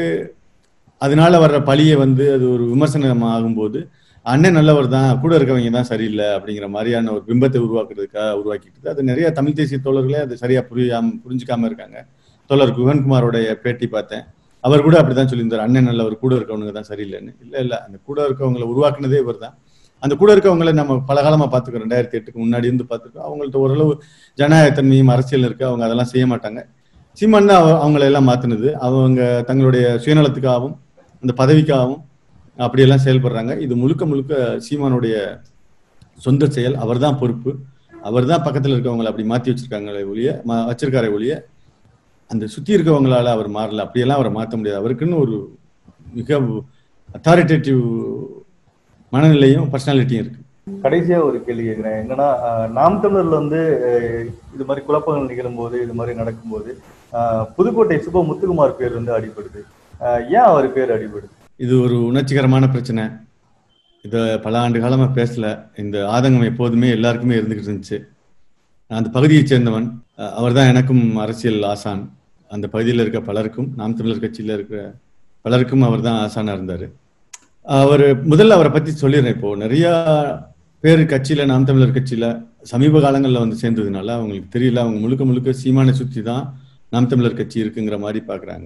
அதனால வர்ற பழியை வந்து அது ஒரு விமர்சனம் ஆகும்போது அண்ணன் நல்லவர் தான் கூட இருக்கவங்க தான் சரியில்லை அப்படிங்கிற மாதிரியான ஒரு பிம்பத்தை உருவாக்குறதுக்காக உருவாக்கிட்டு அது நிறைய தமிழ் தேசிய தோழர்களே அது சரியா புரியாம புரிஞ்சுக்காம இருக்காங்க தோழர் குகன்குமாரோடைய பேட்டி பார்த்தேன் அவர் கூட அப்படிதான் சொல்லியிருந்தார் அண்ணன் நல்லவர் கூட இருக்கவனுங்க தான் சரியில்லைன்னு இல்ல இல்ல அந்த கூட இருக்கவங்களை உருவாக்குனதே இவர் தான் அந்த கூட இருக்கவங்களை நம்ம பல காலமா பார்த்துக்கோம் ரெண்டாயிரத்தி எட்டுக்கு முன்னாடி இருந்து பார்த்துருக்கோம் அவங்கள்ட்ட ஓரளவு ஜனநாயகத்தன்மையும் அரசியல் இருக்கு அவங்க அதெல்லாம் செய்ய மாட்டாங்க சீமான் தான் அவ- அவங்களை எல்லாம் மாத்துனது அவங்க தங்களுடைய சுயநலத்துக்காகவும் அந்த பதவிக்காகவும் அப்படியெல்லாம் செயல்படுறாங்க இது முழுக்க முழுக்க சீமானுடைய சொந்த செயல் அவர்தான் பொறுப்பு அவர்தான் பக்கத்துல இருக்கவங்களை அப்படி மாத்தி வச்சிருக்காங்களே ஒழிய ம- வச்சிருக்காரே ஒழிய அந்த சுத்தி இருக்கவங்களால அவர் மாறல அப்படியெல்லாம் அவரை மாத்த முடியாது அவருக்குன்னு ஒரு மிக அத்தாரிட்டேட்டிவ் மனநிலையும் பர்சனாலிட்டியும் இருக்கு கடைசியா ஒரு கேள்வி கேட்கிறேன் என்னன்னா அஹ், நாம் தமிழர்ல வந்து அஹ், இது மாதிரி குழப்பங்கள் நிகழும்போது இது மாதிரி நடக்கும்போது அஹ், புதுக்கோட்டை சுப முத்துக்குமார் பேர் வந்து அடிபடுது அஹ், ஏன் அவர் பேர் அடிபடுது இது ஒரு உணர்ச்சிகரமான பிரச்சனை இதை பல ஆண்டு காலமா பேசல இந்த ஆதங்கம் எப்போதுமே எல்லாருக்குமே இருந்துகிட்டு இருந்துச்சு நான் அந்த பகுதியைச் சேர்ந்தவன் அவர் தான் எனக்கும் அரசியல் ஆசான் அந்த பகுதியில் இருக்க பலருக்கும் நாம் தமிழர் கட்சியில் இருக்கிற பலருக்கும் அவர் தான் ஆசானா இருந்தார் அவர் முதல்ல அவரை பத்தி சொல்லிடுறேன் இப்போ நிறைய பேர் கட்சியில நாம் தமிழர் கட்சியில சமீப காலங்களில் வந்து சேர்ந்ததுனால அவங்களுக்கு தெரியல அவங்க முழுக்க முழுக்க சீமானை சுற்றி தான் நாம் தமிழர் கட்சி இருக்குங்கிற மாதிரி பார்க்குறாங்க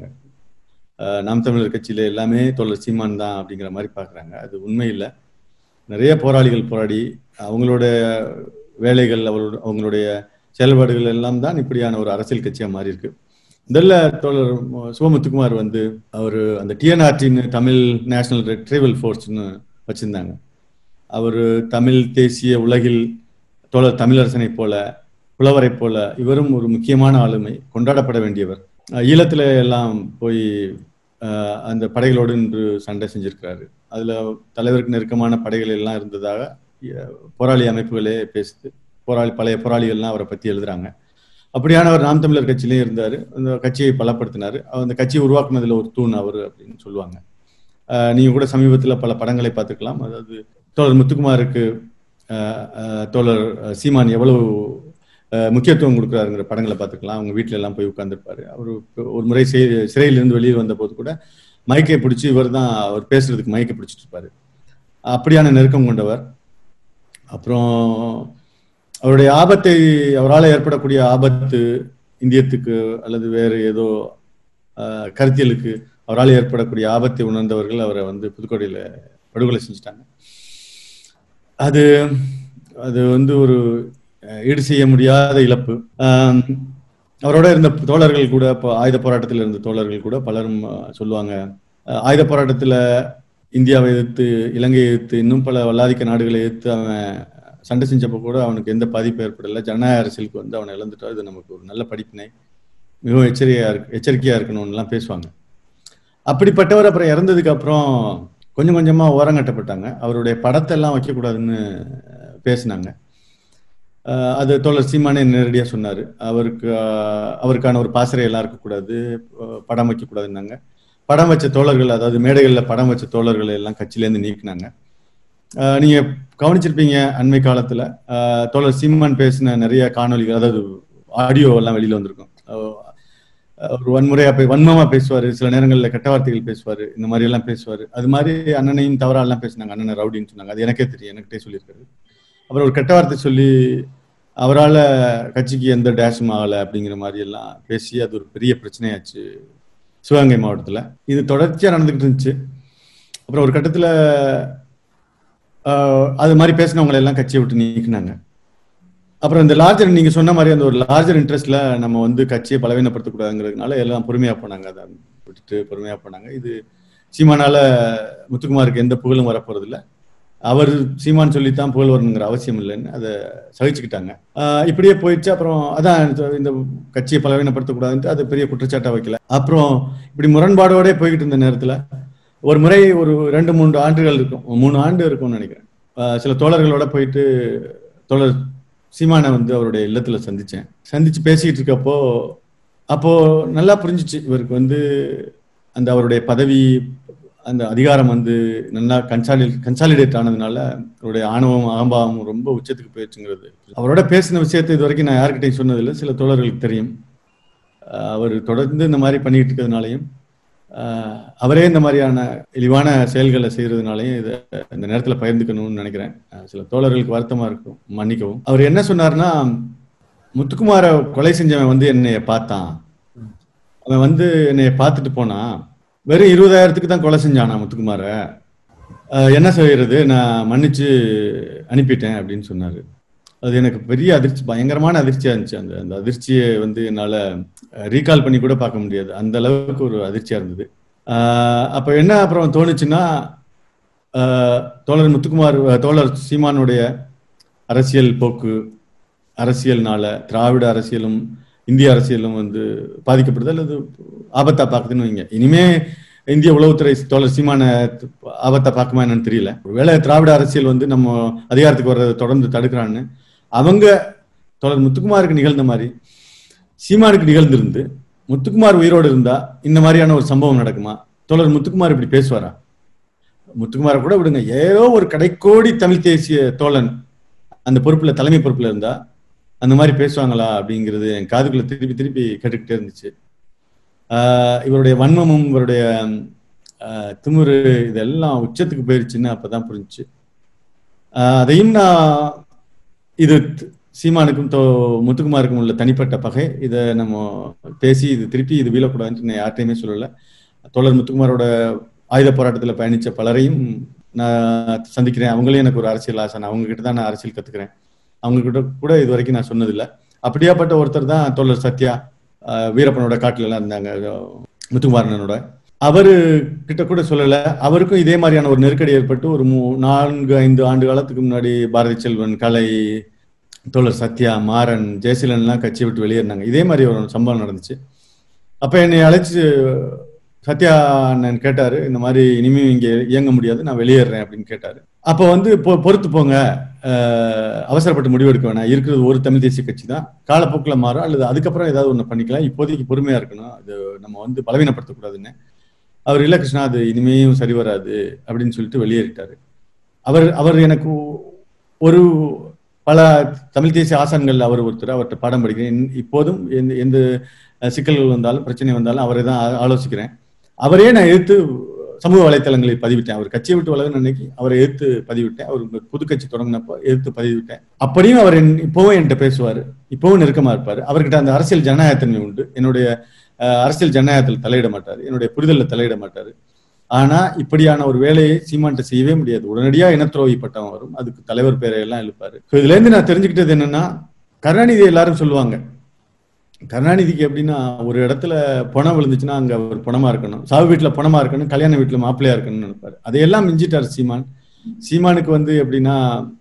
நாம் தமிழர் கட்சியில எல்லாமே தோழர் சீமான் தான் அப்படிங்கிற மாதிரி பார்க்குறாங்க அது உண்மை இல்லை நிறைய போராளிகள் போராடி அவங்களோட வேலைகள் அவரோட அவங்களுடைய செயல்பாடுகள் எல்லாம் தான் இப்படியான ஒரு அரசியல் கட்சியா மாறி இருக்கு முதல்ல தோழர் மு- சிவமுத்துக்குமார் வந்து அவர் அந்த டிஎன்ஆர்டின்னு தமிழ் நேஷனல் ரெட்ரைவல் ஃபோர்ஸ்னு வச்சிருந்தாங்க அவர் தமிழ் தேசிய உலகில் தோழர் தமிழரசனை போல புலவரை போல இவரும் ஒரு முக்கியமான ஆளுமை கொண்டாடப்பட வேண்டியவர் அஹ் ஈழத்துல எல்லாம் போய் அஹ், அந்த படைகளோடு நின்று சண்டை செஞ்சிருக்கிறாரு அதுல தலைவருக்கு நெருக்கமான படைகள் எல்லாம் இருந்ததாக அஹ், போராளி அமைப்புகளே பேசுது போராளி பழைய போராளிகள்லாம் அவரை பத்தி எழுதுறாங்க அப்படியானவர் நாம் தமிழர் கட்சியிலையும் இருந்தாரு அந்த கட்சியை பலப்படுத்தினாரு அந்த கட்சியை உருவாக்குனதுல ஒரு தூண் அவர் அப்படின்னு சொல்லுவாங்க அஹ், நீங்க கூட சமீபத்துல பல படங்களை பார்த்துக்கலாம் அதாவது தோழர் முத்துக்குமாருக்கு அஹ், அஹ், தோழர் அஹ், சீமான் எவ்வளவு அஹ், முக்கியத்துவம் கொடுக்குறாருங்கிற படங்களை பார்த்துக்கலாம் அவங்க வீட்ல எல்லாம் போய் உட்கார்ந்துருப்பாரு அவர் ஒரு முறை சிறை- சிறையிலிருந்து வெளியே வந்த போது கூட மைக்கை பிடிச்சி இவர் தான் அவர் பேசுறதுக்கு மைக்கை பிடிச்சிட்டு இருப்பாரு அப்படியான நெருக்கம் கொண்டவர் அப்புறம் அவருடைய ஆபத்தை அவரால் ஏற்படக்கூடிய ஆபத்து இந்தியத்துக்கு அல்லது வேறு ஏதோ அஹ், கருத்தியலுக்கு அவரால் ஏற்படக்கூடிய ஆபத்தை உணர்ந்தவர்கள் அவரை வந்து புதுக்கோட்டையில படுகொலை செஞ்சுட்டாங்க அது அது வந்து ஒரு அஹ், ஈடு செய்ய முடியாத இழப்பு ஆம், அவரோட இருந்த தோழர்கள் கூட இப்போ ஆயுத போராட்டத்தில் இருந்த தோழர்கள் கூட பலரும் அஹ், சொல்லுவாங்க அஹ், ஆயுத போராட்டத்தில் இந்தியாவை எதிர்த்து இலங்கையை எதிர்த்து இன்னும் பல வல்லாதிக்க நாடுகளை எதிர்த்து அவன் சண்டை செஞ்சப்போ கூட அவனுக்கு எந்த பாதிப்பும் ஏற்படலை ஜனநாயக அரசியலுக்கு வந்து அவனை இழந்துட்டா இது நமக்கு ஒரு நல்ல படிப்பினை மிகவும் எச்சரிக்கையா இருக்கு எச்சரிக்கையா இருக்கணும்னுலாம் பேசுவாங்க அப்படிப்பட்டவர் அப்புறம் இறந்ததுக்கு அப்புறம் கொஞ்சம் கொஞ்சமா ஓரங்கட்டப்பட்டாங்க அவருடைய படத்தை எல்லாம் வைக்கக்கூடாதுன்னு பேசினாங்க அஹ் அது தோழர் சீமானே நேரடியாக சொன்னார் அவருக்கு அஹ் அவருக்கான ஒரு பாசறை எல்லாம் இருக்கக்கூடாது அஹ் படம் வைக்கக்கூடாதுன்னாங்க படம் வச்ச தோழர்கள் அதாவது மேடைகளில் படம் வச்ச தோழர்களை எல்லாம் கட்சியிலேருந்து நீக்கினாங்க அஹ் நீங்க கவனிச்சிருப்பீங்க அண்மை காலத்துல அஹ் தோழர் சீமான் பேசின நிறைய காணொலிகள் அதாவது ஆடியோ எல்லாம் வெளியில வந்திருக்கும் அஹ் ஒரு வன்முறையா போய் வன்மமா பேசுவாரு சில நேரங்கள்ல கெட்ட வார்த்தைகள் பேசுவாரு இந்த மாதிரி எல்லாம் பேசுவாரு அது மாதிரி அண்ணனையும் தவறா எல்லாம் பேசினாங்க அண்ணனை ரவுடின்னு சொன்னாங்க அது எனக்கே தெரியும் எனக்கிட்டே சொல்லியிருக்காரு அப்புறம் ஒரு கெட்ட வார்த்தை சொல்லி அவரால் கட்சிக்கு எந்த டேஷும் ஆகலை அப்படிங்கிற மாதிரி எல்லாம் பேசி அது ஒரு பெரிய பிரச்சனையாச்சு சிவகங்கை மாவட்டத்துல இது தொடர்ச்சியா நடந்துகிட்டு இருந்துச்சு அப்புறம் ஒரு கட்டத்துல ஆஹ், அது மாதிரி பேசினவங்களை எல்லாம் கட்சியை விட்டு நீக்கினாங்க அப்புறம் இந்த லார்ஜர் நீங்க சொன்ன மாதிரி அந்த ஒரு லார்ஜர் இன்ட்ரெஸ்ட்ல நம்ம வந்து கட்சியை பலவீனப்படுத்தக்கூடாதுங்கிறதுனால எல்லாம் பொறுமையா போனாங்க அதை விட்டுட்டு பொறுமையா போனாங்க இது சீமானால முத்துக்குமாருக்கு எந்த புகழும் வரப்போறது இல்ல அவர் சீமான் சொல்லித்தான் புகழ் வரணுங்கிற அவசியம் இல்லைன்னு அதை சகிச்சுக்கிட்டாங்க ஆஹ் இப்படியே போயிடுச்சு அப்புறம் அதான் இந்த- இந்த கட்சியை பலவீனப்படுத்தக்கூடாதுன்ட்டு அது பெரிய குற்றச்சாட்டா வைக்கல அப்புறம் இப்படி முரண்பாடோடே போய்கிட்டு இருந்த நேரத்துல ஒரு முறை ஒரு ரெண்டு மூன்று ஆண்டுகள் இருக்கும் மூணு ஆண்டு இருக்கும்னு நினைக்கிறேன் ஆஹ் சில தோழர்களோட போயிட்டு தோழர் சீமானை வந்து அவருடைய இல்லத்துல சந்திச்சேன் சந்திச்சு பேசிக்கிட்டு இருக்கப்போ அப்போ நல்லா புரிஞ்சுச்சு இவருக்கு வந்து அந்த அவருடைய பதவி அந்த அதிகாரம் வந்து நல்லா கன்சாலி கன்சாலிடேட் ஆனதுனால அவருடைய ஆணவம் அகம்பாவம் ரொம்ப உச்சத்துக்கு போயிடுச்சுங்கிறது அவரோட பேசின விஷயத்தை இது வரைக்கும் நான் யார்கிட்டையும் சொன்னதில்லை சில தோழர்களுக்கு தெரியும் ஆஹ் அவர் தொடர்ந்து இந்த மாதிரி பண்ணிட்டு இருக்கிறதுனாலையும் ஆஹ் அவரே இந்த மாதிரியான இழிவான செயல்களை செய்யறதுனாலையும் இதை இந்த நேரத்தில் பகிர்ந்துக்கணும்னு நினைக்கிறேன் ஆஹ் சில தோழர்களுக்கு வருத்தமா இருக்கும் மன்னிக்கவும் அவர் என்ன சொன்னார்னா முத்துக்குமார கொலை செஞ்சவன் வந்து என்னைய பார்த்தான் அவன் வந்து என்னைய பார்த்துட்டு போனான் வெறும் இருபதாயிரத்துக்கு தான் கொலை செஞ்சானா முத்துக்குமார ஆஹ் என்ன செய்யறது நான் மன்னிச்சு அனுப்பிட்டேன் அப்படின்னு சொன்னாரு அது எனக்கு பெரிய அதிர்ச்சி பயங்கரமான அதிர்ச்சியா இருந்துச்சு அந்த அந்த அதிர்ச்சியை வந்து என்னால ரீகால் பண்ணி கூட பார்க்க முடியாது அந்த அளவுக்கு ஒரு அதிர்ச்சியா இருந்தது ஆஹ் அப்ப என்ன அப்புறம் தோணுச்சுன்னா ஆஹ் தோழர் முத்துக்குமார் அஹ் தோழர் சீமானுடைய அரசியல் போக்கு அரசியல்னால திராவிட அரசியலும் இந்திய அரசியலும் வந்து பாதிக்கப்படுது அல்லது ஆபத்தா பார்க்குதுன்னு வைங்க இனிமே இந்திய உளவுத்துறை தோழர் சீமான ஆபத்தா பார்க்குமா என்னன்னு தெரியல ஒருவேளை திராவிட அரசியல் வந்து நம்ம அதிகாரத்துக்கு வர்றதை தொடர்ந்து தடுக்கிறான்னு அவங்க தோழர் முத்துக்குமாருக்கு நிகழ்ந்த மாதிரி சீமானுக்கு நிகழ்ந்திருந்து முத்துக்குமார் உயிரோடு இருந்தா இந்த மாதிரியான ஒரு சம்பவம் நடக்குமா தோழர் முத்துக்குமார் இப்படி பேசுவாரா முத்துக்குமாரை கூட விடுங்க ஏதோ ஒரு கடைக்கோடி தமிழ் தேசிய தோழன் அந்த பொறுப்புல தலைமை பொறுப்புல இருந்தா அந்த மாதிரி பேசுவாங்களா அப்படிங்கிறது என் காதுக்குள்ள திருப்பி திருப்பி கேட்டுக்கிட்டே இருந்துச்சு ஆஹ் இவருடைய வன்மமும் இவருடைய ஆஹ் திமிரு இதெல்லாம் உச்சத்துக்கு போயிருச்சுன்னு அப்பதான் புரிஞ்சுச்சு ஆஹ் அதையும் நான் இது த்- சீமானுக்கும் தோ முத்துக்குமாருக்கும் உள்ள தனிப்பட்ட பகை இதை நம்ம பேசி இது திருப்பி இது வீழக்கூடாதுன்னு நான் யார்கிட்டையுமே சொல்லலை தோழர் முத்துக்குமாரோட ஆயுத போராட்டத்தில் பயணிச்ச பலரையும் நான் சந்திக்கிறேன் அவங்களையும் எனக்கு ஒரு அரசியல் ஆசை நான் அவங்க கிட்ட தான் நான் அரசியல் கத்துக்கிறேன் அவங்க கிட்ட கூட இது வரைக்கும் நான் சொன்னதில்லை அப்படியாப்பட்ட ஒருத்தர் தான் தோழர் சத்யா ஆஹ் வீரப்பனோட காட்டுல எல்லாம் இருந்தாங்க முத்துக்குமாரனோட அவரு கிட்ட கூட சொல்லல அவருக்கும் இதே மாதிரியான ஒரு நெருக்கடி ஏற்பட்டு ஒரு மூ நான்கு ஐந்து ஆண்டு காலத்துக்கு முன்னாடி பாரதி செல்வன் கலை தோழர் சத்யா மாறன் ஜெயசீலன் எல்லாம் கட்சியை விட்டு வெளியேறினாங்க இதே மாதிரி ஒரு சம்பவம் நடந்துச்சு அப்ப என்னை அழைச்சு சத்யா அண்ணன் கேட்டாரு இந்த மாதிரி இனிமேல் இங்க இயங்க முடியாது நான் வெளியேறேன் அப்படின்னு கேட்டாரு அப்ப வந்து பொ- பொறுத்து போங்க அஹ், அவசரப்பட்டு முடிவெடுக்க வேணாம் இருக்கிறது ஒரு தமிழ் தேசிய கட்சி தான் காலப்போக்கில் மாறும் அல்லது அதுக்கப்புறம் ஏதாவது ஒண்ணு பண்ணிக்கலாம் இப்போதைக்கு பொறுமையா இருக்கணும் அது நம்ம வந்து பலவீனப்படுத்தக்கூடாதுன்னு அவர் இல்ல கிருஷ்ணா அது இனிமேயும் சரி வராது அப்படின்னு சொல்லிட்டு வெளியேறிட்டாரு அவர் அவர் எனக்கு ஒரு பல தமிழ் தேசிய ஆசான்கள் அவர் ஒருத்தர் அவர்கிட்ட பாடம் படிக்கிறேன் இன்- இப்போதும் எந்த எந்த அஹ், சிக்கல்கள் வந்தாலும் பிரச்சனை வந்தாலும் அவரை தான் ஆ- ஆலோசிக்கிறேன் அவரே நான் எதிர்த்து சமூக வலைத்தளங்களில் பதிவிட்டேன் அவர் கட்சியை விட்டு வளர்ந்து அன்னைக்கு அவரை எதிர்த்து பதிவிட்டேன் அவர் ஒரு புது கட்சி தொடங்கினப்போ எதிர்த்து பதிவிட்டேன் அப்படியும் அவர் என்- இப்பவும் என்கிட்ட பேசுவார் இப்பவும் நெருக்கமா இருப்பார் அவர்கிட்ட அந்த அரசியல் ஜனநாயகத்தன்மை உண்டு என்னுடைய அஹ், அரசியல் ஜனநாயகத்தில் தலையிட மாட்டார் என்னுடைய புரிதலில் தலையிட மாட்டார் ஆனா இப்படியான ஒரு வேலையை சீமான்ட்ட செய்யவே முடியாது உடனடியா இனத்துரோகி பட்டம் வரும் அதுக்கு தலைவர் பேரை எல்லாம் எழுப்பாரு So இதுல இருந்து நான் தெரிஞ்சுக்கிட்டது என்னன்னா கருணாநிதி எல்லாரும் சொல்லுவாங்க கருணாநிதிக்கு எப்படின்னா ஒரு இடத்துல பணம் விழுந்துச்சுன்னா அங்க அவர் பணமா இருக்கணும் சாவு வீட்டுல பணமா இருக்கணும் கல்யாண வீட்டுல மாப்பிள்ளையா இருக்கணும்னு நினைப்பாரு அதையெல்லாம் மிஞ்சிட்டார் சீமான் சீமானுக்கு வந்து எப்படின்னா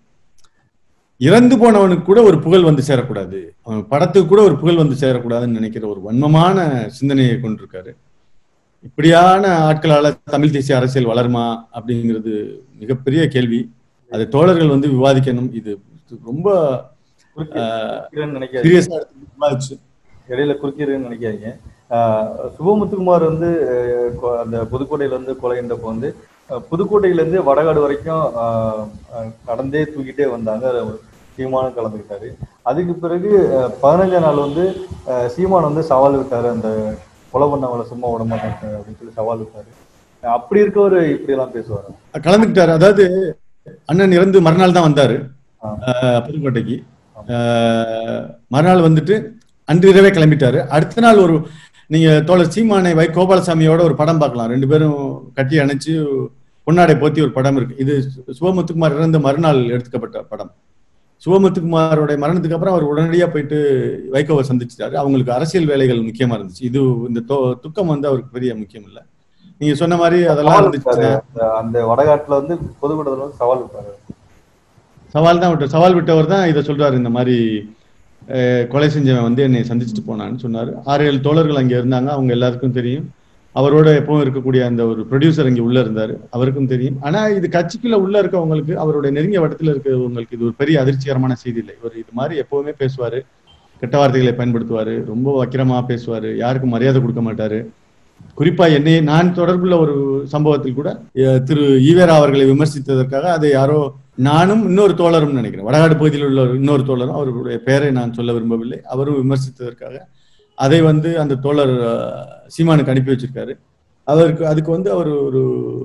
இறந்து போனவனுக்கு கூட ஒரு புகழ் வந்து சேரக்கூடாது அவன் படத்துக்கு கூட ஒரு புகழ் வந்து சேரக்கூடாதுன்னு நினைக்கிற ஒரு வன்மமான சிந்தனையை கொண்டிருக்காரு இப்படியான ஆட்களால தமிழ் தேசிய அரசியல் வளருமா அப்படிங்கிறது மிகப்பெரிய கேள்வி அதை தோழர்கள் வந்து விவாதிக்கணும் இது ரொம்ப குறுக்கிறேன்னு நினைக்காதீங்க சீரியஸா எடுத்து விவாதிச்சு இடையில குறுக்கிறேன்னு நினைக்காதீங்க ஆஹ் சுபமுத்துக்குமார் வந்து அஹ், கொ- அந்த புதுக்கோட்டையில இருந்து கொலைன்றப்போ வந்து அஹ், புதுக்கோட்டையில இருந்து வடகாடு வரைக்கும் ஆஹ், அஹ், நடந்தே தூக்கிட்டே வந்தாங்க அதுல சீமானும் கலந்துக்கிட்டாரு அதுக்கு பிறகு அஹ், பதினஞ்சாம் நாள் வந்து அஹ், சீமான் வந்து சவால் விட்டாரு அந்த கொலை பண்ணவங்களை சும்மா விட மாட்டாங்க அப்படின்னு சொல்லி சவால் விட்டாரு அஹ், அப்படி இருக்கவர் இப்படி எல்லாம் பேசுவாரு கலந்துக்கிட்டாரு அதாவது அண்ணன் இறந்து மறுநாள் தான் வந்தாரு ஆ. அஹ், புதுக்கோட்டைக்கு அஹ், மறுநாள் வந்துட்டு அன்று இரவே கிளம்பிட்டாரு அடுத்த நாள் ஒரு நீங்க தோழர் சீமானை வை கோபாலசாமியோட ஒரு படம் பார்க்கலாம் ரெண்டு பேரும் கட்டி அணைச்சு பொன்னாடை போத்தி ஒரு படம் இருக்கு இது சிவமுத்துக்குமார் இறந்த மறுநாள் எடுத்துக்கப்பட்ட படம் சிவமுத்துக்குமாரோட மரணத்துக்கு அப்புறம் அவர் உடனடியா போயிட்டு வைகோவை சந்திச்சிட்டாரு அவங்களுக்கு அரசியல் வேலைகள் முக்கியமா இருந்துச்சு இது இந்த தொ- துக்கம் வந்து அவருக்கு பெரிய முக்கியம் இல்லை நீங்க சொன்ன மாதிரி அதெல்லாம் சவால் இருந்துச்சுன்னா விட்டாரு. அந்த- அந்த வடகாட்டுல வந்து பொதுக்கூட்டத்துல வந்து சவால் விட்டாரு சவால் தான் விட்டு சவால் விட்டவர் தான் இதை சொல்றாரு இந்த மாதிரி அஹ், கொலை செஞ்சவன் வந்து என்னை சந்திச்சுட்டு போனான்னு சொன்னாரு ஆறு ஏழு தோழர்கள் அங்க இருந்தாங்க அவங்க எல்லாருக்கும் தெரியும் அவரோட எப்பவும் இருக்கக்கூடிய அந்த ஒரு ப்ரொடியூசர் இங்க உள்ள இருந்தாரு அவருக்கும் தெரியும் ஆனா இது கட்சிக்குள்ள உள்ள இருக்கவங்களுக்கு அவருடைய நெருங்கிய வட்டத்துல இருக்கிறவங்களுக்கு இது ஒரு பெரிய அதிர்ச்சிகரமான செய்தி இல்லை இவர் இது மாதிரி எப்பவுமே பேசுவாரு கெட்ட வார்த்தைகளை பயன்படுத்துவாரு ரொம்ப வக்கிரமா பேசுவாரு யாருக்கும் மரியாதை கொடுக்க மாட்டாரு குறிப்பா என்னை நான் தொடர்புள்ள ஒரு சம்பவத்தில் கூட அஹ், திரு ஈவேரா அவர்களை விமர்சித்ததற்காக அதை யாரோ நானும் இன்னொரு தோழரும் நினைக்கிறேன் வடகாடு பகுதியில் உள்ள ஒரு இன்னொரு தோழரும் அவருடைய பெயரை நான் சொல்ல விரும்பவில்லை அவரும் விமர்சித்ததற்காக அதை வந்து அந்த தோழர் அஹ், சீமானுக்கு அனுப்பி வச்சிருக்காரு அவருக்கு அதுக்கு வந்து அவர் ஒரு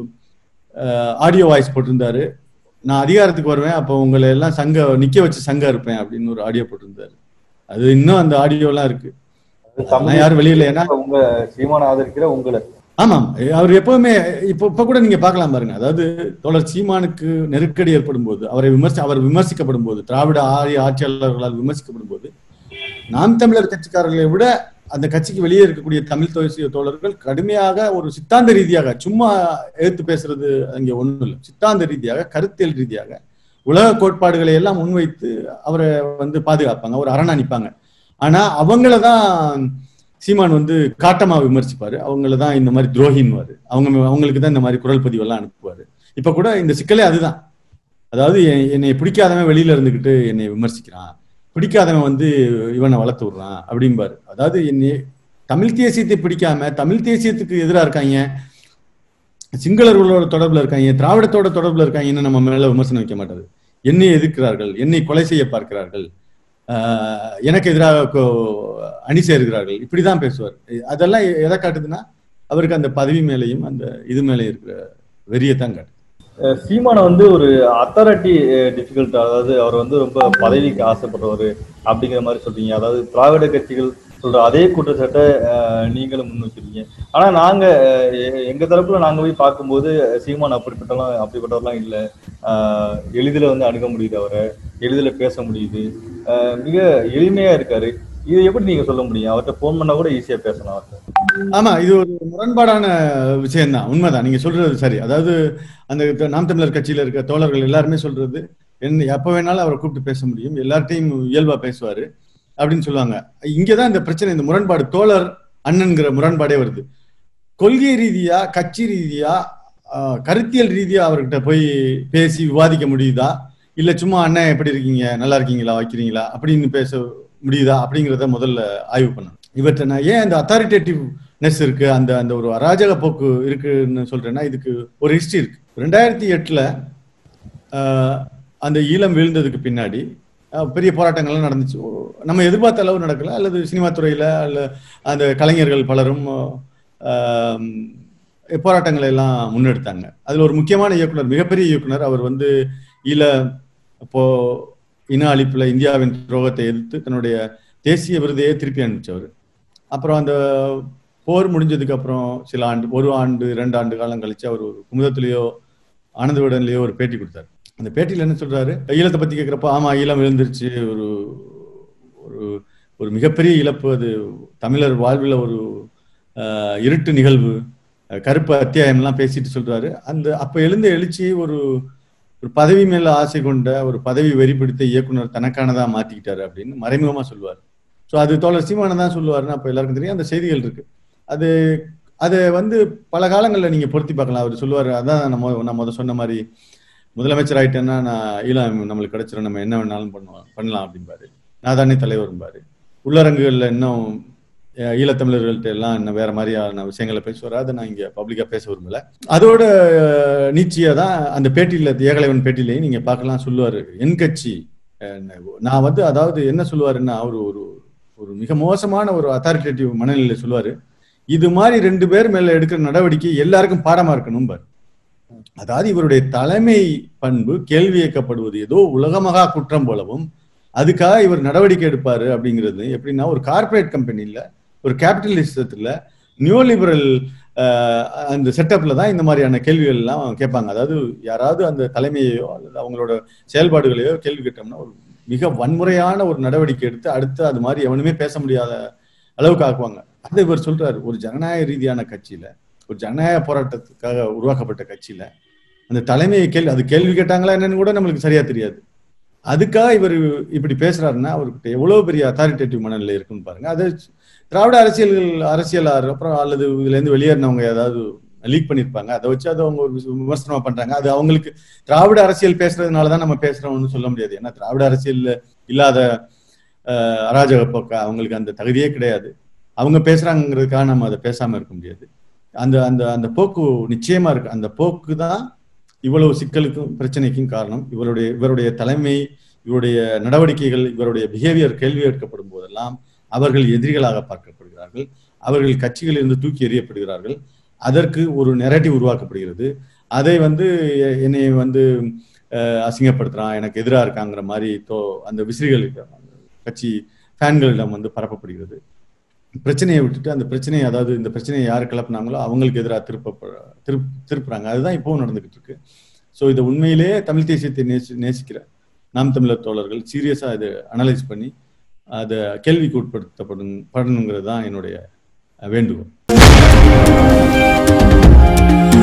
ஆடியோ வாய்ஸ் போட்டிருந்தாரு நான் அதிகாரத்துக்கு வருவேன் அப்போ உங்களை எல்லாம் சங்க நிக்க வச்சு சங்க இருப்பேன் அப்படின்னு ஒரு ஆடியோ போட்டிருந்தாரு அது இன்னும் அந்த ஆடியோலாம் இருக்கு அதெல்லாம் யாரும் வெளியில ஏன்னா உங்க சீமான ஆதரிக்கிற உங்களை ஆமாம் அவர் எப்பவுமே இப்ப இப்ப கூட நீங்க பார்க்கலாம் பாருங்க அதாவது தோழர் சீமானுக்கு நெருக்கடி ஏற்படும் போது அவரை விமர்சி அவர் விமர்சிக்கப்படும் போது திராவிட ஆரிய ஆட்சியாளர்களால் விமர்சிக்கப்படும் போது நாம் தமிழர் கட்சிக்காரர்களை விட அந்த கட்சிக்கு வெளியே இருக்கக்கூடிய தமிழ் தேசிய தோழர்கள் கடுமையாக ஒரு சித்தாந்த ரீதியாக சும்மா எதிர்த்து பேசுறது அங்கே ஒண்ணும் இல்லை சித்தாந்த ரீதியாக கருத்தியல் ரீதியாக உலக கோட்பாடுகளை எல்லாம் முன்வைத்து அவரை வந்து பாதுகாப்பாங்க ஒரு அரணா நிப்பாங்க ஆனா அவங்கள தான் சீமான் வந்து காட்டமா விமர்சிப்பாரு அவங்கள தான் இந்த மாதிரி துரோகின்வாரு அவங்க அவங்களுக்கு தான் இந்த மாதிரி குரல் பதிவெல்லாம் அனுப்புவாரு இப்ப கூட இந்த சிக்கலே அதுதான் அதாவது எ- என்னை பிடிக்காதவன் வெளியில இருந்துகிட்டு என்னை விமர்சிக்கிறான் பிடிக்காதவன் வந்து இவனை வளர்த்து விடுறான் அப்படிம்பாரு அதாவது என்னை தமிழ் தேசியத்தை பிடிக்காம தமிழ் தேசியத்துக்கு எதிராக இருக்காங்க சிங்களர்களோட தொடர்புல இருக்காங்க திராவிடத்தோட தொடர்புல இருக்காங்கன்னு நம்ம மேல விமர்சனம் வைக்க மாட்டாது என்னை எதிர்க்கிறார்கள் என்னை கொலை செய்ய பார்க்கிறார்கள் ஆஹ் எனக்கு எதிராக கொ- அணி சேர்கிறார்கள் இப்படிதான் பேசுவார் அதெல்லாம் எ- எதை காட்டுதுன்னா அவருக்கு அந்த பதவி மேலேயும் அந்த இது மேலே இருக்கிற வெறியை தான் காட்டுது அஹ் சீமான வந்து ஒரு அத்தாரிட்டி டிஃபிகல்ட் அதாவது அவர் வந்து ரொம்ப பதவிக்கு ஆசைப்படுறவர் அப்படிங்கிற மாதிரி சொல்றீங்க அதாவது திராவிட கட்சிகள் சொல்ற அதே குற்றச்சாட்டை அஹ், நீங்களும் முன் வச்சிருக்கீங்க ஆனா நாங்க அஹ், எ- எங்க தரப்புல நாங்க போய் பார்க்கும்போது சீமான் அப்படிப்பட்டலாம் அப்படிப்பட்டவர்லாம் இல்ல ஆஹ், எளிதில வந்து அணுக முடியுது அவரை எளிதில பேச முடியுது ஆஹ், மிக எளிமையா இருக்காரு இது எப்படி நீங்க சொல்ல முடியும் அவர்கிட்ட போன் பண்ணா கூட ஈஸியா பேசலாம் அவர்கிட்ட ஆமா இது ஒரு முரண்பாடான விஷயம்தான் உண்மைதான் நீங்க சொல்றது சரி அதாவது அந்த த- நாம் தமிழர் கட்சியில இருக்க தோழர்கள் எல்லாருமே சொல்றது என்ன எப்ப வேணாலும் அவரை கூப்பிட்டு பேச முடியும் எல்லார்ட்டையும் இயல்பா பேசுவாரு அப்படின்னு சொல்லுவாங்க இங்கதான் இந்த பிரச்சனை இந்த முரண்பாடு தோழர் அண்ணன்கிற முரண்பாடே வருது கொள்கை ரீதியா கட்சி ரீதியா ஆஹ், கருத்தியல் ரீதியா அவர்கிட்ட போய் பேசி விவாதிக்க முடியுதா இல்ல சும்மா அண்ணன் எப்படி இருக்கீங்க நல்லா இருக்கீங்களா வைக்கிறீங்களா அப்படின்னு பேச முடியுதா அப்படிங்கிறத முதல்ல ஆய்வு பண்ணணும் இவற்றை நான் ஏன் அந்த அத்தாரிட்டேட்டிவ்னஸ் இருக்கு அந்த அந்த ஒரு அராஜக போக்கு இருக்குன்னு சொல்றேன்னா இதுக்கு ஒரு ஹிஸ்டரி இருக்கு ரெண்டாயிரத்தி எட்டுல ஆஹ், அந்த ஈழம் வீழ்ந்ததுக்கு பின்னாடி ஆஹ், பெரிய போராட்டங்கள்லாம் நடந்துச்சு ஓ, நம்ம எதிர்பார்த்த அளவு நடக்கல அல்லது சினிமா துறையில அல்ல அந்த கலைஞர்கள் பலரும் ஆஹ், போராட்டங்களை எல்லாம் முன்னெடுத்தாங்க அதுல ஒரு முக்கியமான இயக்குனர் மிகப்பெரிய இயக்குனர் அவர் வந்து ஈழ இப்போ இன அழிப்புல இந்தியாவின் துரோகத்தை எதிர்த்து தன்னுடைய தேசிய விருதையே திருப்பி அனுப்பிச்சவர் அப்புறம் அந்த போர் முடிஞ்சதுக்கு அப்புறம் சில ஆண்டு ஒரு ஆண்டு ரெண்டு ஆண்டு காலம் கழிச்சு அவர் ஒரு குமுதத்திலேயோ ஆனந்த விடன்லயோ ஒரு பேட்டி கொடுத்தாரு அந்த பேட்டியில என்ன சொல்றாரு ஈழத்தை பத்தி கேட்கிறப்ப ஆமா ஈழம் விழுந்துருச்சு ஒரு ஒரு ஒரு மிகப்பெரிய இழப்பு அது தமிழர் வாழ்வில் ஒரு ஆஹ், இருட்டு நிகழ்வு அஹ், கருப்பு அத்தியாயம்லாம் பேசிட்டு சொல்றாரு அந்த அப்ப எழுந்த எழுச்சி ஒரு ஒரு பதவி மேல ஆசை கொண்ட ஒரு பதவி வெறி பிடித்த இயக்குனர் தனக்கானதா மாத்திக்கிட்டாரு அப்படின்னு மறைமுகமா சொல்லுவார் ஸோ அது தோழர் சீமானதான் தான் சொல்லுவாருன்னு அப்ப எல்லாருக்கும் தெரியும் அந்த செய்திகள் இருக்கு அது அது வந்து பல காலங்களில் நீங்க பொருத்தி பார்க்கலாம் அவர் சொல்லுவார் அதான் நம்ம நான் முத சொன்ன மாதிரி முதலமைச்சர் ஆயிட்டேன்னா நான் ஈழம் நம்மளுக்கு கிடைச்சிரும் நம்ம என்ன வேணாலும் பண்ணுவோம் பண்ணலாம் அப்படிம்பாரு நான் தானே தலைவரும்பாரு உள்ளரங்குகள்ல இன்னும் அஹ், ஈழத்தமிழர்கள்ட்ட எல்லாம் இன்னும் வேற மாதிரியான விஷயங்களை பேசுவார் அதை நான் இங்க பப்ளிக்கா பேச விரும்பல அதோட அஹ், நீட்சியா தான் அந்த பேட்டியில ஏகலைவன் பேட்டியிலையும் நீங்க பார்க்கலாம் சொல்லுவாரு என் கட்சி அஹ், நான் வந்து அதாவது என்ன சொல்லுவாருன்னா அவர் ஒரு ஒரு மிக மோசமான ஒரு அத்தாரிட்டேட்டிவ் மனநிலையில சொல்லுவாரு இது மாதிரி ரெண்டு பேர் மேல எடுக்கிற நடவடிக்கை எல்லாருக்கும் பாடமா இருக்கணும் பாரு அதாவது இவருடைய தலைமை பண்பு கேள்வி கேட்கப்படுவது ஏதோ உலகமகா குற்றம் போலவும் அதுக்காக இவர் நடவடிக்கை எடுப்பாரு அப்படிங்கிறது எப்படின்னா ஒரு கார்ப்பரேட் கம்பெனில ஒரு கேபிட்டலிசத்துல நியூ லிபரல் அந்த செட்டப்ல தான் இந்த மாதிரியான கேள்விகள் எல்லாம் கேட்பாங்க அதாவது யாராவது அந்த தலைமையையோ அல்லது அவங்களோட செயல்பாடுகளையோ கேள்வி கேட்டோம்னா ஒரு மிக வன்முறையான ஒரு நடவடிக்கை எடுத்து அடுத்து அது மாதிரி எவனுமே பேச முடியாத அளவுக்கு ஆக்குவாங்க அதை இவர் சொல்றாரு ஒரு ஜனநாயக ரீதியான கட்சியில ஒரு ஜனநாயக போராட்டத்துக்காக உருவாக்கப்பட்ட கட்சியில அந்த தலைமையை கேள்வி அது கேள்வி கேட்டாங்களா என்னன்னு கூட நம்மளுக்கு சரியா தெரியாது அதுக்காக இவர் இப்படி பேசுறாருன்னா அவர்கிட்ட எவ்வளவு பெரிய அத்தாரிட்டேட்டிவ் மனநிலை இருக்குன்னு பாருங்க அது திராவிட அரசியல்கள் அரசியல் அப்புறம் அல்லது இதுல இருந்து வெளியேறினவங்க ஏதாவது லீக் பண்ணிருப்பாங்க அதை வச்சு அதை அவங்க ஒரு விமர்சனமா பண்றாங்க அது அவங்களுக்கு திராவிட அரசியல் பேசுறதுனாலதான் நம்ம பேசுறோம்னு சொல்ல முடியாது ஏன்னா திராவிட அரசியல் இல்லாத அஹ், அராஜக போக்க அவங்களுக்கு அந்த தகுதியே கிடையாது அவங்க பேசுறாங்கிறதுக்காக நம்ம அதை பேசாம இருக்க முடியாது அந்த அந்த அந்த போக்கு நிச்சயமா இருக்கு அந்த போக்கு தான் இவ்வளவு சிக்கலுக்கும் பிரச்சனைக்கும் காரணம் இவருடைய இவருடைய தலைமை இவருடைய நடவடிக்கைகள் இவருடைய பிஹேவியர் கேள்வி கேட்கப்படும் போதெல்லாம் அவர்கள் எதிரிகளாக பார்க்கப்படுகிறார்கள் அவர்கள் கட்சிகளில் இருந்து தூக்கி எறியப்படுகிறார்கள் அதற்கு ஒரு நெரட்டிவ் உருவாக்கப்படுகிறது அதை வந்து எ- என்னை வந்து அஹ், அசிங்கப்படுத்துறான் எனக்கு எதிராக இருக்காங்கிற மாதிரி தோ அந்த விசிறிகளுக்கு கட்சி ஃபேன்களிடம் வந்து பரப்பப்படுகிறது பிரச்சனையை விட்டுட்டு அந்த பிரச்சனையை அதாவது இந்த பிரச்சனையை யார் கிளப்புனாங்களோ அவங்களுக்கு எதிராக திருப்ப திருப் திருப்புறாங்க அதுதான் இப்போவும் நடந்துகிட்டு இருக்கு ஸோ இதை உண்மையிலேயே தமிழ் தேசியத்தை நேசி நேசிக்கிற நாம் தமிழர் தோழர்கள் சீரியஸாக இதை அனலைஸ் பண்ணி அதை கேள்விக்கு உட்படுத்தப்படும் படணுங்கிறது தான் என்னுடைய அஹ், வேண்டுகோள்